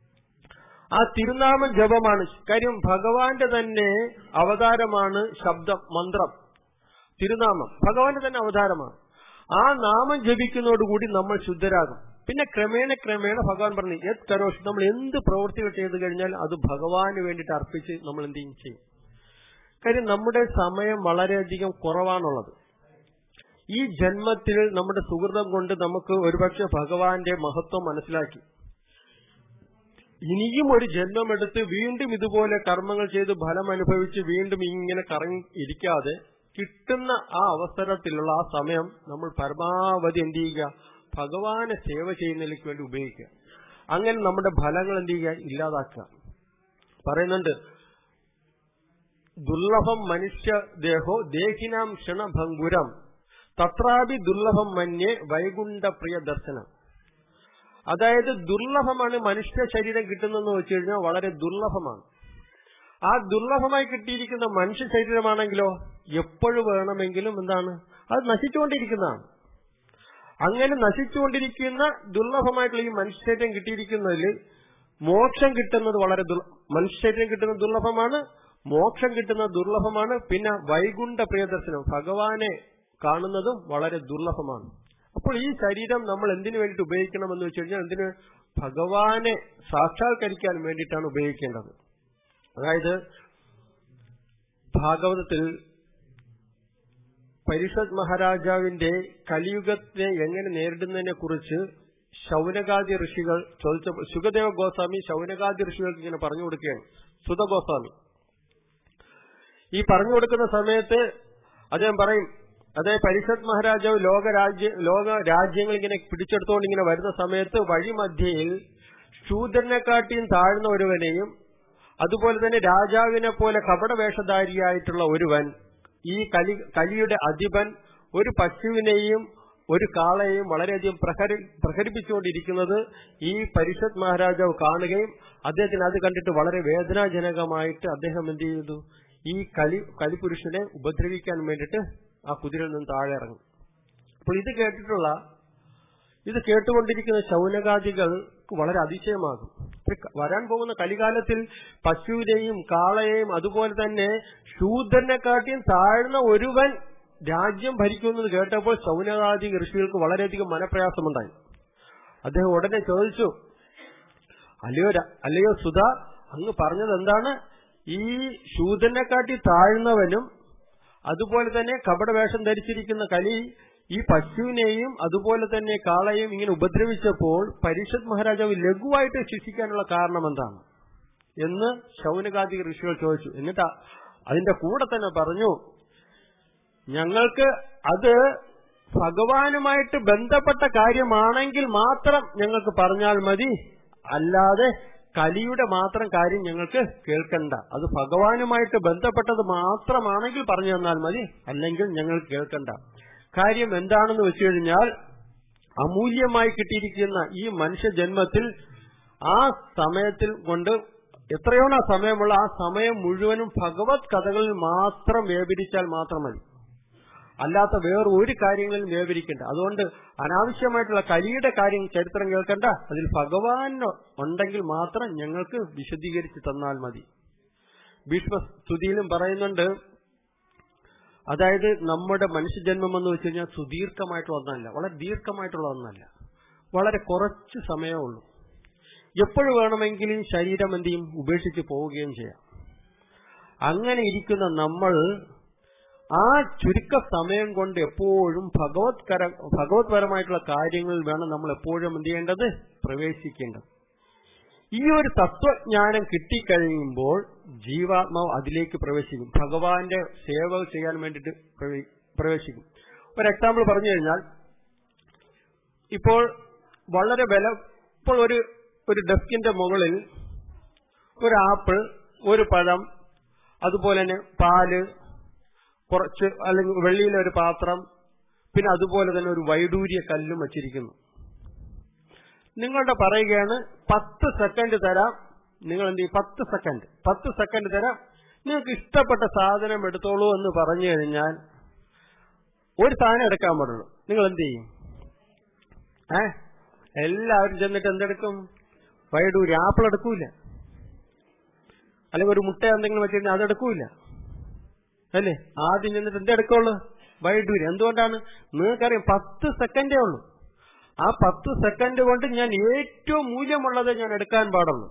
ആ തിരുനാമം ജപമാണ് കാര്യം ഭഗവാന്റെ തന്നെ അവതാരമാണ് ശബ്ദം മന്ത്രം തിരുനാമം ഭഗവാന്റെ തന്നെ അവതാരമാണ് ആ നാമം ജപിക്കുന്നതോടുകൂടി നമ്മൾ ശുദ്ധരാകും പിന്നെ ക്രമേണ ക്രമേണ ഭഗവാൻ പറഞ്ഞു യത് കരോഷ് നമ്മൾ എന്ത് പ്രവൃത്തികൾ ചെയ്തു കഴിഞ്ഞാൽ അത് ഭഗവാന് വേണ്ടിയിട്ട് അർപ്പിച്ച് നമ്മൾ എന്ത് ചെയ്യും ചെയ്യും കാര്യം നമ്മുടെ സമയം വളരെയധികം കുറവാണുള്ളത് ഈ ജന്മത്തിൽ നമ്മുടെ സുഹൃതം കൊണ്ട് നമുക്ക് ഒരുപക്ഷെ ഭഗവാന്റെ മഹത്വം മനസ്സിലാക്കി ഇനിയും ഒരു ജന്മമെടുത്ത് വീണ്ടും ഇതുപോലെ കർമ്മങ്ങൾ ചെയ്ത് ഫലം അനുഭവിച്ച് വീണ്ടും ഇങ്ങനെ കറങ്ങി ഇരിക്കാതെ കിട്ടുന്ന ആ അവസരത്തിലുള്ള ആ സമയം നമ്മൾ പരമാവധി എന്ത് ചെയ്യുക ഭഗവാനെ സേവ ചെയ്യുന്നതിലേക്ക് വേണ്ടി ഉപയോഗിക്കുക അങ്ങനെ നമ്മുടെ ഫലങ്ങൾ എന്ത് ചെയ്യുക ഇല്ലാതാക്കുക പറയുന്നുണ്ട് ദുർലഭം മനുഷ്യ ദേഹോ ദേഹിനാം ക്ഷണഭംഗുരം തത്രാപി ദുർലഭം മന്യേ വൈകുണ്ഠ പ്രിയ ദർശനം അതായത് ദുർലഭമാണ് മനുഷ്യ ശരീരം കിട്ടുന്നതെന്ന് വെച്ച് കഴിഞ്ഞാൽ വളരെ ദുർലഭമാണ് ആ ദുർലഭമായി കിട്ടിയിരിക്കുന്ന മനുഷ്യ ശരീരമാണെങ്കിലോ എപ്പോഴും വേണമെങ്കിലും എന്താണ് അത് നശിച്ചുകൊണ്ടിരിക്കുന്നതാണ് അങ്ങനെ നശിച്ചുകൊണ്ടിരിക്കുന്ന ദുർലഭമായിട്ടുള്ള ഈ മനുഷ്യ ശരീരം കിട്ടിയിരിക്കുന്നതിൽ മോക്ഷം കിട്ടുന്നത് വളരെ മനുഷ്യ ശരീരം കിട്ടുന്നത് ദുർലഭമാണ് മോക്ഷം കിട്ടുന്നത് ദുർലഭമാണ് പിന്നെ വൈകുണ്ഠ പ്രിയദർശനം ഭഗവാനെ കാണുന്നതും വളരെ ദുർലഭമാണ് അപ്പോൾ ഈ ശരീരം നമ്മൾ എന്തിനു വേണ്ടിയിട്ട് ഉപയോഗിക്കണമെന്ന് വെച്ച് കഴിഞ്ഞാൽ എന്തിന് ഭഗവാനെ സാക്ഷാത്കരിക്കാൻ വേണ്ടിയിട്ടാണ് ഉപയോഗിക്കേണ്ടത് അതായത് ഭാഗവതത്തിൽ പരിഷത് മഹാരാജാവിന്റെ കലിയുഗത്തെ എങ്ങനെ നേരിടുന്നതിനെ കുറിച്ച് ശൗനകാദി ഋഷികൾ ചോദിച്ചപ്പോൾ സുഖദേവ ഗോസ്വാമി ശൗനകാദി ഋഷികൾക്ക് ഇങ്ങനെ പറഞ്ഞു കൊടുക്കുകയാണ് സുധ ഗോസ്വാമി ഈ പറഞ്ഞു കൊടുക്കുന്ന സമയത്ത് അദ്ദേഹം പറയും അതായത് പരിഷത് മഹാരാജാവ് ലോക രാജ്യ ലോക രാജ്യങ്ങൾ ഇങ്ങനെ പിടിച്ചെടുത്തുകൊണ്ട് ഇങ്ങനെ വരുന്ന സമയത്ത് വഴിമധ്യയിൽ ശൂദ്രനെക്കാട്ടിയും താഴ്ന്ന ഒരുവനെയും അതുപോലെ തന്നെ രാജാവിനെ പോലെ കപടവേഷധാരിയായിട്ടുള്ള ഒരുവൻ ഈ കലി കലിയുടെ അധിപൻ ഒരു പശുവിനെയും ഒരു കാളയെയും വളരെയധികം പ്രഹരി പ്രഹരിപ്പിച്ചുകൊണ്ടിരിക്കുന്നത് ഈ പരിഷത്ത് മഹാരാജാവ് കാണുകയും അദ്ദേഹത്തിന് അത് കണ്ടിട്ട് വളരെ വേദനാജനകമായിട്ട് അദ്ദേഹം എന്ത് ചെയ്തു ഈ കലി കലിപുരുഷനെ ഉപദ്രവിക്കാൻ വേണ്ടിയിട്ട് ആ കുതിരയിൽ നിന്ന് താഴെ ഇറങ്ങും അപ്പോൾ ഇത് കേട്ടിട്ടുള്ള ഇത് കേട്ടുകൊണ്ടിരിക്കുന്ന ശൗനകാദികൾക്ക് വളരെ അതിശയമാകും വരാൻ പോകുന്ന കലികാലത്തിൽ പശുവിനെയും കാളയെയും അതുപോലെ തന്നെ ശൂദ്രനെക്കാട്ടിയും താഴ്ന്ന ഒരുവൻ രാജ്യം ഭരിക്കുന്നത് കേട്ടപ്പോൾ ശൗനകാദി ഋഷികൾക്ക് വളരെയധികം മനപ്രയാസമുണ്ടായി അദ്ദേഹം ഉടനെ ചോദിച്ചു അല്ലയോ അല്ലയോ സുധ അങ്ങ് പറഞ്ഞത് എന്താണ് ഈ ശൂദ്രനെക്കാട്ടി താഴ്ന്നവനും അതുപോലെ തന്നെ കപടവേഷം ധരിച്ചിരിക്കുന്ന കലി ഈ പശുവിനെയും അതുപോലെ തന്നെ കാളയെയും ഇങ്ങനെ ഉപദ്രവിച്ചപ്പോൾ പരിഷത്ത് മഹാരാജാവ് ലഘുവായിട്ട് ശിക്ഷിക്കാനുള്ള കാരണം എന്താണ് എന്ന് ശൗനകാദി ഋഷികൾ ചോദിച്ചു എന്നിട്ട് അതിന്റെ കൂടെ തന്നെ പറഞ്ഞു ഞങ്ങൾക്ക് അത് ഭഗവാനുമായിട്ട് ബന്ധപ്പെട്ട കാര്യമാണെങ്കിൽ മാത്രം ഞങ്ങൾക്ക് പറഞ്ഞാൽ മതി അല്ലാതെ കലിയുടെ മാത്രം കാര്യം ഞങ്ങൾക്ക് കേൾക്കണ്ട അത് ഭഗവാനുമായിട്ട് ബന്ധപ്പെട്ടത് മാത്രമാണെങ്കിൽ പറഞ്ഞു തന്നാൽ മതി അല്ലെങ്കിൽ ഞങ്ങൾ കേൾക്കണ്ട കാര്യം എന്താണെന്ന് വെച്ചു കഴിഞ്ഞാൽ അമൂല്യമായി കിട്ടിയിരിക്കുന്ന ഈ മനുഷ്യജന്മത്തിൽ ആ സമയത്തിൽ കൊണ്ട് എത്രയോണ സമയമുള്ള ആ സമയം മുഴുവനും ഭഗവത് കഥകളിൽ മാത്രം വ്യാപരിച്ചാൽ മാത്രം മതി അല്ലാത്ത വേറെ ഒരു കാര്യങ്ങളിലും വ്യാപരിക്കണ്ട അതുകൊണ്ട് അനാവശ്യമായിട്ടുള്ള കലിയുടെ കാര്യം ചരിത്രം കേൾക്കണ്ട അതിൽ ഭഗവാൻ ഉണ്ടെങ്കിൽ മാത്രം ഞങ്ങൾക്ക് വിശദീകരിച്ച് തന്നാൽ മതി ഭീഷ്മസ്തുതിയിലും പറയുന്നുണ്ട് അതായത് നമ്മുടെ മനുഷ്യജന്മം എന്ന് വെച്ച് കഴിഞ്ഞാൽ സുദീർഘമായിട്ടുള്ള ഒന്നല്ല വളരെ ദീർഘമായിട്ടുള്ള ഒന്നല്ല വളരെ കുറച്ച് സമയമേ ഉള്ളൂ എപ്പോഴും വേണമെങ്കിലും ശരീരം എന്ത് ചെയ്യും ഉപേക്ഷിച്ച് പോവുകയും ചെയ്യാം അങ്ങനെ ഇരിക്കുന്ന നമ്മൾ ആ ചുരുക്ക സമയം കൊണ്ട് എപ്പോഴും ഭഗവത് കര ഭഗവത്പരമായിട്ടുള്ള കാര്യങ്ങളിൽ വേണം നമ്മൾ എപ്പോഴും എന്ത് ചെയ്യേണ്ടത് പ്രവേശിക്കേണ്ടത് ഈ ഒരു തത്വജ്ഞാനം കിട്ടിക്കഴിയുമ്പോൾ ജീവാത്മാവ് അതിലേക്ക് പ്രവേശിക്കും ഭഗവാന്റെ സേവ ചെയ്യാൻ വേണ്ടിയിട്ട് പ്രവേശിക്കും ഒരു എക്സാമ്പിൾ പറഞ്ഞു കഴിഞ്ഞാൽ ഇപ്പോൾ വളരെ വില ഇപ്പോൾ ഒരു ഒരു ഡെസ്കിന്റെ മുകളിൽ ഒരു ആപ്പിൾ ഒരു പഴം അതുപോലെ തന്നെ പാല് കുറച്ച് അല്ലെങ്കിൽ വെള്ളിയിലെ ഒരു പാത്രം പിന്നെ അതുപോലെ തന്നെ ഒരു വൈഡൂര്യ കല്ലും വച്ചിരിക്കുന്നു നിങ്ങളുടെ പറയുകയാണ് പത്ത് സെക്കൻഡ് തരാം നിങ്ങൾ എന്ത് ചെയ്യും പത്ത് സെക്കൻഡ് പത്ത് സെക്കൻഡ് തരാം നിങ്ങൾക്ക് ഇഷ്ടപ്പെട്ട സാധനം എടുത്തോളൂ എന്ന് പറഞ്ഞു കഴിഞ്ഞാൽ ഒരു സാധനം എടുക്കാൻ പാടുള്ളൂ നിങ്ങൾ എന്ത് ചെയ്യും ഏ എല്ലാവരും ചെന്നിട്ട് എന്തെടുക്കും വൈഡൂര്യ ആപ്പിൾ എടുക്കൂല അല്ലെങ്കിൽ ഒരു മുട്ട എന്തെങ്കിലും വെച്ചിരുന്നാൽ അതെടുക്കൂല അല്ലേ ആദ്യം ചെന്നിട്ട് എന്തെടുക്കുള്ളൂ വൈഡൂര്യ എന്തുകൊണ്ടാണ് നിങ്ങൾക്കറിയാം പത്ത് സെക്കൻഡേ ഉള്ളൂ ആ പത്ത് സെക്കൻഡ് കൊണ്ട് ഞാൻ ഏറ്റവും മൂല്യമുള്ളത് ഞാൻ എടുക്കാൻ പാടുള്ളൂ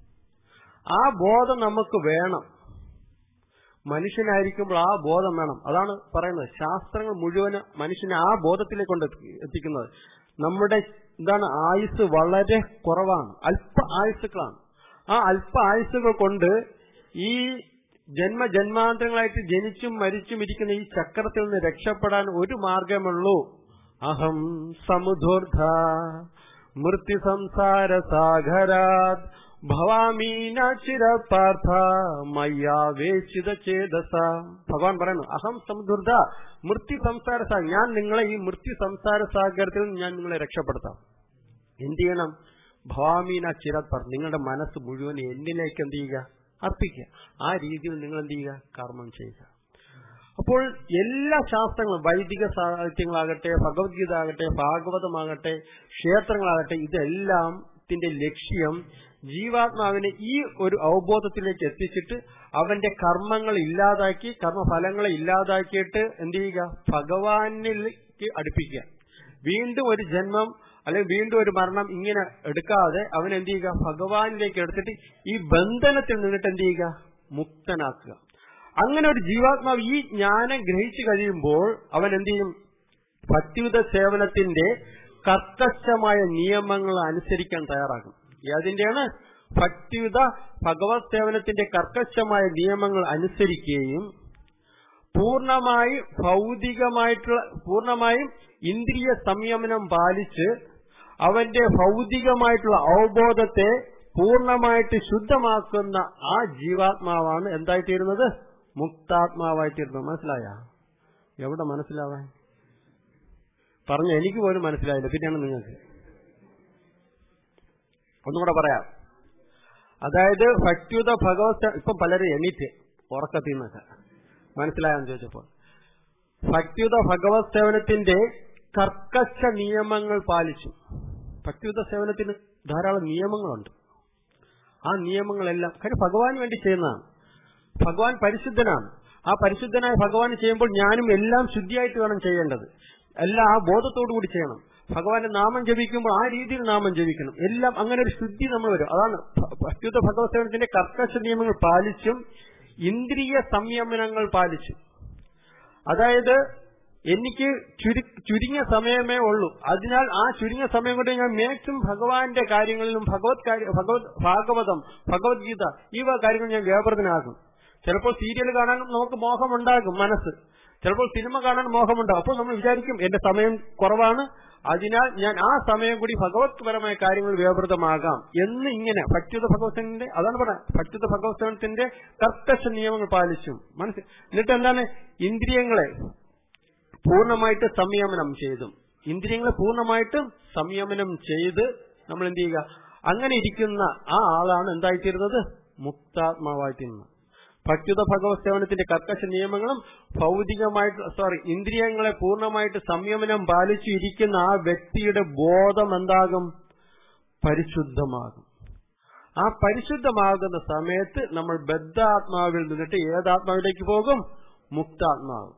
ആ ബോധം നമുക്ക് വേണം മനുഷ്യനായിരിക്കുമ്പോൾ ആ ബോധം വേണം അതാണ് പറയുന്നത് ശാസ്ത്രങ്ങൾ മുഴുവന് മനുഷ്യനെ ആ ബോധത്തിലേക്ക് കൊണ്ട് എത്തിക്കുന്നത് നമ്മുടെ എന്താണ് ആയുസ് വളരെ കുറവാണ് അല്പ ആയുസ്സുക്കളാണ് ആ അല്പ ആയുസ്സുകൾ കൊണ്ട് ഈ ജന്മ ജന്മാന്തരങ്ങളായിട്ട് ജനിച്ചും മരിച്ചും ഇരിക്കുന്ന ഈ ചക്രത്തിൽ നിന്ന് രക്ഷപ്പെടാൻ ഒരു മാർഗമുള്ളൂ അഹം സമുധൂർധ മൃത്യു സംസാര സാഗരാത് ഭവാമീന ചിരപാർത്ഥ മയ്യാവേശിത ചേതസ ഭഗവാൻ പറയുന്നു അഹം സമുദ്ര മൃത്യു സംസാര സാഗർ ഞാൻ നിങ്ങളെ ഈ മൃത്യു സംസാര സാഗരത്തിൽ നിന്ന് ഞാൻ നിങ്ങളെ രക്ഷപ്പെടുത്താം എന്ത് ചെയ്യണം ഭവാമീന ചിരപാർ നിങ്ങളുടെ മനസ്സ് മുഴുവൻ എന്നിലേക്ക് എന്ത് ചെയ്യുക അർപ്പിക്കുക ആ രീതിയിൽ നിങ്ങൾ എന്ത് ചെയ്യുക കർമ്മം ചെയ്യുക അപ്പോൾ എല്ലാ ശാസ്ത്രങ്ങളും വൈദിക സാഹിത്യങ്ങളാകട്ടെ ഭഗവത്ഗീത ആകട്ടെ ഭാഗവതമാകട്ടെ ക്ഷേത്രങ്ങളാകട്ടെ ഇതെല്ലാം ത്തിന്റെ ലക്ഷ്യം ജീവാത്മാവിനെ ഈ ഒരു അവബോധത്തിലേക്ക് എത്തിച്ചിട്ട് അവന്റെ കർമ്മങ്ങൾ ഇല്ലാതാക്കി കർമ്മഫലങ്ങളെ ഇല്ലാതാക്കിയിട്ട് എന്ത് ചെയ്യുക ഭഗവാനിലേക്ക് അടുപ്പിക്കുക വീണ്ടും ഒരു ജന്മം അല്ലെങ്കിൽ വീണ്ടും ഒരു മരണം ഇങ്ങനെ എടുക്കാതെ അവൻ എന്ത് ചെയ്യുക ഭഗവാനിലേക്ക് എടുത്തിട്ട് ഈ ബന്ധനത്തിൽ നിന്നിട്ട് എന്ത് ചെയ്യുക മുക്തനാക്കുക അങ്ങനെ ഒരു ജീവാത്മാവ് ഈ ജ്ഞാനം ഗ്രഹിച്ചു കഴിയുമ്പോൾ അവൻ എന്ത് ചെയ്യും ഭക്തിയുത സേവനത്തിന്റെ കർക്കശമായ നിയമങ്ങൾ അനുസരിക്കാൻ തയ്യാറാകും ഏതിന്റെയാണ് ഭക്തിയുത ഭഗവത് സേവനത്തിന്റെ കർക്കശമായ നിയമങ്ങൾ അനുസരിക്കുകയും പൂർണ്ണമായി ഭൗതികമായിട്ടുള്ള പൂർണ്ണമായും ഇന്ദ്രിയ സംയമനം പാലിച്ച് അവന്റെ ഭൗതികമായിട്ടുള്ള അവബോധത്തെ പൂർണ്ണമായിട്ട് ശുദ്ധമാക്കുന്ന ആ ജീവാത്മാവാണ് എന്തായിത്തീരുന്നത് മുക്താത്മാവായിത്തീരുന്നത് മനസ്സിലായ എവിടെ മനസ്സിലാവാൻ പറഞ്ഞ എനിക്ക് പോലും മനസ്സിലായില്ല പിന്നെയാണ് നിങ്ങൾക്ക് ഒന്നുകൂടെ പറയാം അതായത് ഭക്തിയുത ഭഗവത് ഇപ്പം പലരും എണീറ്റ് ഉറക്കത്തിൽ നിന്നൊക്കെ മനസ്സിലായെന്ന് ചോദിച്ചപ്പോൾ ഭക്തിയുത ഭഗവത് സേവനത്തിന്റെ കർക്കശ നിയമങ്ങൾ പാലിച്ചു ഭക്തിയുത സേവനത്തിന് ധാരാളം നിയമങ്ങളുണ്ട് ആ നിയമങ്ങളെല്ലാം കാര്യം ഭഗവാന് വേണ്ടി ചെയ്യുന്നതാണ് ഭഗവാൻ പരിശുദ്ധനാണ് ആ പരിശുദ്ധനായ ഭഗവാൻ ചെയ്യുമ്പോൾ ഞാനും എല്ലാം ശുദ്ധിയായിട്ട് വേണം ചെയ്യേണ്ടത് എല്ലാം ആ ബോധത്തോടു കൂടി ചെയ്യണം ഭഗവാന്റെ നാമം ജപിക്കുമ്പോൾ ആ രീതിയിൽ നാമം ജപിക്കണം എല്ലാം അങ്ങനെ ഒരു ശുദ്ധി നമ്മൾ വരും അതാണ് ഭക്തിയുത ഭഗവത് സേവനത്തിന്റെ കർക്കശ നിയമങ്ങൾ പാലിച്ചും ഇന്ദ്രിയ സംയമനങ്ങൾ പാലിച്ചും അതായത് എനിക്ക് ചുരുങ്ങിയ സമയമേ ഉള്ളൂ അതിനാൽ ആ ചുരുങ്ങിയ സമയം കൊണ്ട് ഞാൻ മാക്സിമം ഭഗവാന്റെ കാര്യങ്ങളിലും ഭഗവത് ഭഗവത് ഭാഗവതം ഭഗവത്ഗീത ഈ കാര്യങ്ങൾ ഞാൻ വ്യാപൃതനാകും ചിലപ്പോൾ സീരിയൽ കാണാൻ നമുക്ക് മോഹമുണ്ടാകും മനസ്സ് ചിലപ്പോൾ സിനിമ കാണാൻ മോഹമുണ്ടാകും അപ്പോൾ നമ്മൾ വിചാരിക്കും എന്റെ സമയം കുറവാണ് അതിനാൽ ഞാൻ ആ സമയം കൂടി ഭഗവത് പരമായ കാര്യങ്ങൾ വ്യാപൃതമാകാം എന്ന് ഇങ്ങനെ ഭക്തിയുത ഭഗവത്സന്റെ അതാണ് പറയാം ഭക്തിയുത ഭഗവത്സനത്തിന്റെ കർക്കശ നിയമങ്ങൾ പാലിച്ചും മനസ്സിൽ എന്നിട്ട് എന്താണ് ഇന്ദ്രിയങ്ങളെ പൂർണ്ണമായിട്ട് സംയമനം ചെയ്തും ഇന്ദ്രിയങ്ങളെ പൂർണ്ണമായിട്ടും സംയമനം ചെയ്ത് നമ്മൾ എന്ത് ചെയ്യുക അങ്ങനെ ഇരിക്കുന്ന ആ ആളാണ് എന്തായിത്തീരുന്നത് മുക്താത്മാവായിത്തീരുന്നത് ഭക്തിയുത ഭഗവത് സേവനത്തിന്റെ കർക്കശ നിയമങ്ങളും ഭൗതികമായിട്ട് സോറി ഇന്ദ്രിയങ്ങളെ പൂർണ്ണമായിട്ട് സംയമനം പാലിച്ചു ഇരിക്കുന്ന ആ വ്യക്തിയുടെ ബോധം എന്താകും പരിശുദ്ധമാകും ആ പരിശുദ്ധമാകുന്ന സമയത്ത് നമ്മൾ ബദ്ധാത്മാവിൽ നിന്നിട്ട് ഏതാത്മാവിലേക്ക് പോകും മുക്താത്മാവ്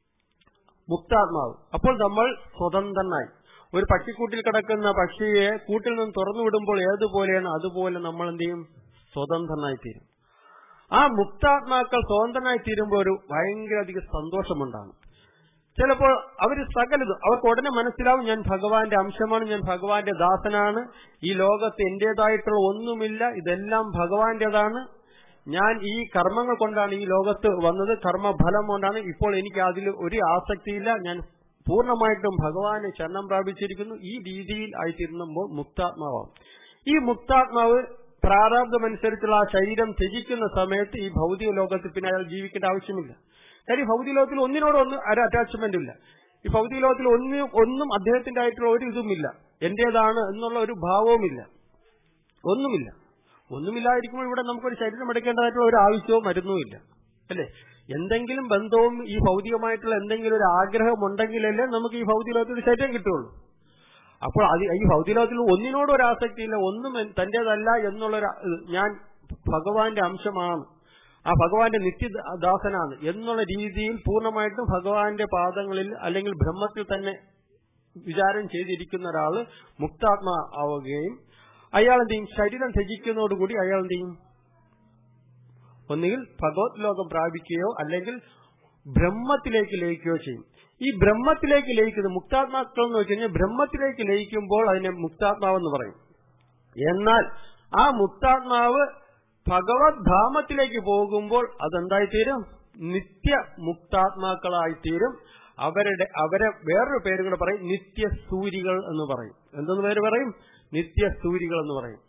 മുക്താത്മാവ് അപ്പോൾ നമ്മൾ സ്വതന്ത്രനായി ഒരു പക്ഷിക്കൂട്ടിൽ കിടക്കുന്ന പക്ഷിയെ കൂട്ടിൽ നിന്ന് തുറന്നു വിടുമ്പോൾ ഏതുപോലെയാണ് അതുപോലെ നമ്മൾ എന്ത് ചെയ്യും സ്വതന്ത്രനായി തീരും ആ മുക്താത്മാക്കൾ സ്വതന്ത്രനായി തീരുമ്പോൾ ഒരു ഭയങ്കര അധികം സന്തോഷമുണ്ടാകും ചിലപ്പോൾ അവർ സകലതും അവർക്ക് ഉടനെ മനസ്സിലാവും ഞാൻ ഭഗവാന്റെ അംശമാണ് ഞാൻ ഭഗവാന്റെ ദാസനാണ് ഈ ലോകത്ത് എന്റേതായിട്ടുള്ള ഒന്നുമില്ല ഇതെല്ലാം ഭഗവാന്റേതാണ് ഞാൻ ഈ കർമ്മങ്ങൾ കൊണ്ടാണ് ഈ ലോകത്ത് വന്നത് കർമ്മഫലം കൊണ്ടാണ് ഇപ്പോൾ എനിക്ക് അതിൽ ഒരു ആസക്തിയില്ല ഞാൻ പൂർണ്ണമായിട്ടും ഭഗവാനെ ശരണം പ്രാപിച്ചിരിക്കുന്നു ഈ രീതിയിൽ ആയിത്തീരുമ്പോൾ മുക്താത്മാവാകും ഈ മുക്താത്മാവ് പ്രാരാബ്ദമനുസരിച്ചുള്ള ആ ശരീരം ത്യജിക്കുന്ന സമയത്ത് ഈ ഭൗതിക ലോകത്തിൽ പിന്നെ അയാൾ ജീവിക്കേണ്ട ആവശ്യമില്ല കാര്യം ഭൗതിക ലോകത്തിൽ ഒന്നിനോട് ഒന്ന് ഒരു അറ്റാച്ച്മെന്റ് ഇല്ല ഈ ഭൗതിക ലോകത്തിൽ ഒന്നും ഒന്നും അദ്ദേഹത്തിന്റെ ആയിട്ടുള്ള ഒരു ഇതുമില്ല എന്റേതാണ് എന്നുള്ള ഒരു ഭാവവുമില്ല ഒന്നുമില്ല ഒന്നുമില്ലായിരിക്കുമ്പോൾ ഇവിടെ നമുക്കൊരു ശരീരം എടുക്കേണ്ടതായിട്ടുള്ള ഒരു ആവശ്യവും മരുന്നുമില്ല അല്ലേ എന്തെങ്കിലും ബന്ധവും ഈ ഭൗതികമായിട്ടുള്ള എന്തെങ്കിലും ഒരു ആഗ്രഹം ഉണ്ടെങ്കിലല്ലേ നമുക്ക് ഈ ഭൗതിക ലോകത്തിൽ ഒരു ശരീരം കിട്ടുള്ളൂ അപ്പോൾ അത് ഈ ഭൗതിക ലോകത്തിൽ ഒന്നിനോടും ഒരു ആസക്തിയില്ല ഒന്നും തന്റേതല്ല എന്നുള്ള ഞാൻ ഭഗവാന്റെ അംശമാണ് ആ ഭഗവാന്റെ നിത്യദാസനാണ് എന്നുള്ള രീതിയിൽ പൂർണ്ണമായിട്ടും ഭഗവാന്റെ പാദങ്ങളിൽ അല്ലെങ്കിൽ ബ്രഹ്മത്തിൽ തന്നെ വിചാരം ചെയ്തിരിക്കുന്ന ഒരാള് മുക്താത്മാ ആവുകയും അയാൾ എന്ത് ചെയ്യും ശരീരം ത്യജിക്കുന്നതോടുകൂടി അയാൾ എന്ത് ചെയ്യും ഒന്നുകിൽ ഭഗവത് ലോകം പ്രാപിക്കുകയോ അല്ലെങ്കിൽ ബ്രഹ്മത്തിലേക്ക് ലയിക്കുകയോ ചെയ്യും ഈ ബ്രഹ്മത്തിലേക്ക് ലയിക്കുന്നത് മുക്താത്മാക്കൾ എന്ന് വെച്ച് കഴിഞ്ഞാൽ ബ്രഹ്മത്തിലേക്ക് ലയിക്കുമ്പോൾ അതിനെ മുക്താത്മാവെന്ന് പറയും എന്നാൽ ആ മുക്താത്മാവ് ഭഗവത് ധാമത്തിലേക്ക് പോകുമ്പോൾ അതെന്തായിത്തീരും നിത്യ മുക്താത്മാക്കളായിത്തീരും അവരുടെ അവരെ വേറൊരു പേര് കൂടെ പറയും നിത്യസൂരികൾ എന്ന് പറയും എന്തെന്ന് പേര് പറയും നിത്യസൂരികൾ എന്ന് പറയും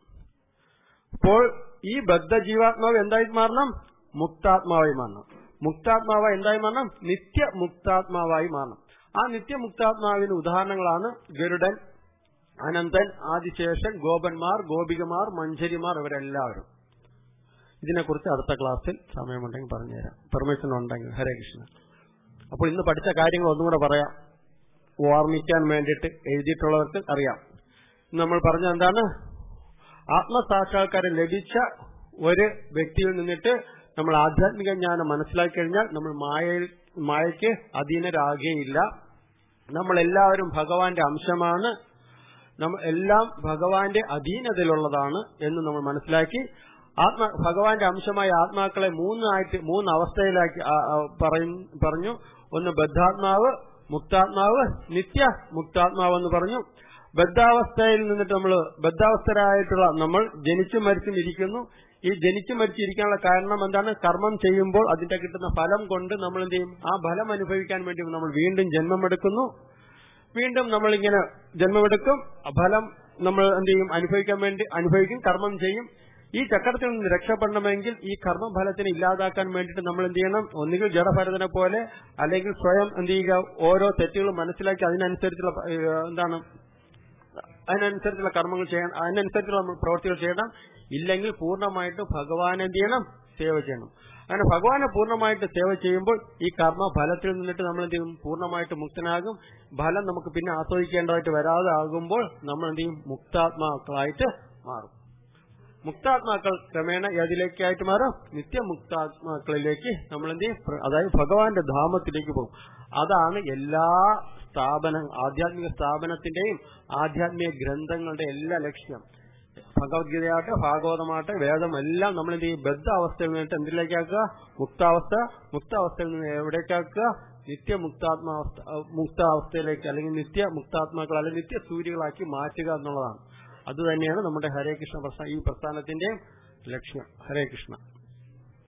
അപ്പോൾ ഈ ബദ്ധ ജീവാത്മാവ് എന്തായി മാറണം മുക്താത്മാവായി മാറണം മുക്താത്മാവ് എന്തായി മാറണം നിത്യ മുക്താത്മാവായി മാറണം ആ നിത്യമുക്താത്മാവിന് ഉദാഹരണങ്ങളാണ് ഗരുഡൻ അനന്തൻ ആദിശേഷൻ ഗോപന്മാർ ഗോപികമാർ മഞ്ചരിമാർ ഇവരെല്ലാവരും ഇതിനെക്കുറിച്ച് അടുത്ത ക്ലാസ്സിൽ സമയമുണ്ടെങ്കിൽ പറഞ്ഞുതരാം പെർമിഷൻ ഉണ്ടെങ്കിൽ ഹരേ കൃഷ്ണ അപ്പോൾ ഇന്ന് പഠിച്ച കാര്യങ്ങൾ ഒന്നും കൂടെ പറയാം ഓർമ്മിക്കാൻ വേണ്ടിയിട്ട് എഴുതിയിട്ടുള്ളവർക്ക് അറിയാം നമ്മൾ പറഞ്ഞ എന്താണ് ആത്മസാക്ഷാത്കാരം ലഭിച്ച ഒരു വ്യക്തിയിൽ നിന്നിട്ട് നമ്മൾ ആധ്യാത്മിക ജ്ഞാനം മനസ്സിലാക്കി കഴിഞ്ഞാൽ നമ്മൾ മായയിൽ മായയ്ക്ക് അധീനരാകുകയില്ല നമ്മൾ എല്ലാവരും ഭഗവാന്റെ അംശമാണ് നമ്മൾ എല്ലാം ഭഗവാന്റെ അധീനതയിലുള്ളതാണ് എന്ന് നമ്മൾ മനസ്സിലാക്കി ആത്മ ഭഗവാന്റെ അംശമായ ആത്മാക്കളെ മൂന്നായിട്ട് മൂന്ന് അവസ്ഥയിലാക്കി പറഞ്ഞു ഒന്ന് ബദ്ധാത്മാവ് മുക്താത്മാവ് നിത്യ മുക്താത്മാവ് എന്ന് പറഞ്ഞു ബദ്ധാവസ്ഥയിൽ നിന്നിട്ട് നമ്മൾ ബദ്ധാവസ്ഥരായിട്ടുള്ള നമ്മൾ ജനിച്ചു മരിച്ചും ഇരിക്കുന്നു ഈ ജനിച്ചു മരിച്ചിരിക്കാനുള്ള കാരണം എന്താണ് കർമ്മം ചെയ്യുമ്പോൾ അതിന്റെ കിട്ടുന്ന ഫലം കൊണ്ട് നമ്മൾ എന്ത് ചെയ്യും ആ ഫലം അനുഭവിക്കാൻ വേണ്ടി നമ്മൾ വീണ്ടും ജന്മമെടുക്കുന്നു വീണ്ടും നമ്മളിങ്ങനെ ജന്മമെടുക്കും ഫലം നമ്മൾ എന്ത് ചെയ്യും അനുഭവിക്കാൻ വേണ്ടി അനുഭവിക്കും കർമ്മം ചെയ്യും ഈ ചക്രത്തിൽ നിന്ന് രക്ഷപ്പെടണമെങ്കിൽ ഈ കർമ്മഫലത്തിനെ ഇല്ലാതാക്കാൻ വേണ്ടിയിട്ട് നമ്മൾ എന്ത് ചെയ്യണം ഒന്നുകിൽ ജഡഭരതനെ പോലെ അല്ലെങ്കിൽ സ്വയം എന്ത് ചെയ്യുക ഓരോ തെറ്റുകളും മനസ്സിലാക്കി അതിനനുസരിച്ചുള്ള എന്താണ് അതിനനുസരിച്ചുള്ള കർമ്മങ്ങൾ ചെയ്യണം അതിനനുസരിച്ചുള്ള പ്രവൃത്തികൾ ചെയ്യണം ഇല്ലെങ്കിൽ പൂർണ്ണമായിട്ട് ഭഗവാൻ എന്ത് ചെയ്യണം സേവ ചെയ്യണം അങ്ങനെ ഭഗവാനെ പൂർണ്ണമായിട്ട് സേവ ചെയ്യുമ്പോൾ ഈ കർമ്മ ഫലത്തിൽ നിന്നിട്ട് നമ്മൾ എന്ത് ചെയ്യും പൂർണ്ണമായിട്ട് മുക്തനാകും ഫലം നമുക്ക് പിന്നെ ആസ്വദിക്കേണ്ടതായിട്ട് വരാതെ ആകുമ്പോൾ നമ്മൾ എന്ത് ചെയ്യും മുക്താത്മാക്കളായിട്ട് മാറും മുക്താത്മാക്കൾ ക്രമേണ ഏതിലേക്കായിട്ട് മാറും നിത്യമുക്താത്മാക്കളിലേക്ക് നമ്മൾ എന്ത് ചെയ്യും അതായത് ഭഗവാന്റെ ധാമത്തിലേക്ക് പോകും അതാണ് എല്ലാ സ്ഥാപന ആധ്യാത്മിക സ്ഥാപനത്തിന്റെയും ആധ്യാത്മിക ഗ്രന്ഥങ്ങളുടെ എല്ലാ ലക്ഷ്യം ഭഗവത്ഗീതയാട്ടെ ഭാഗവതമാട്ടെ വേദം എല്ലാം നമ്മൾ എന്ത് ചെയ്യും ബദ്ധ അവസ്ഥയിൽ നിന്നിട്ട് എന്തിലേക്കാക്കുക മുക്താവസ്ഥ മുക്താവസ്ഥയിൽ നിന്ന് എവിടേക്കാക്കുക നിത്യമുക്താത്മാവസ്ഥ മുക്താവസ്ഥയിലേക്ക് അല്ലെങ്കിൽ നിത്യ മുക്താത്മാക്കൾ അല്ലെങ്കിൽ നിത്യ സൂര്യകളാക്കി മാറ്റുക എന്നുള്ളതാണ് അതുതന്നെയാണ് നമ്മുടെ ഹരേ കൃഷ്ണ ഈ പ്രസ്ഥാനത്തിന്റെ ലക്ഷ്യം ഹരേ കൃഷ്ണ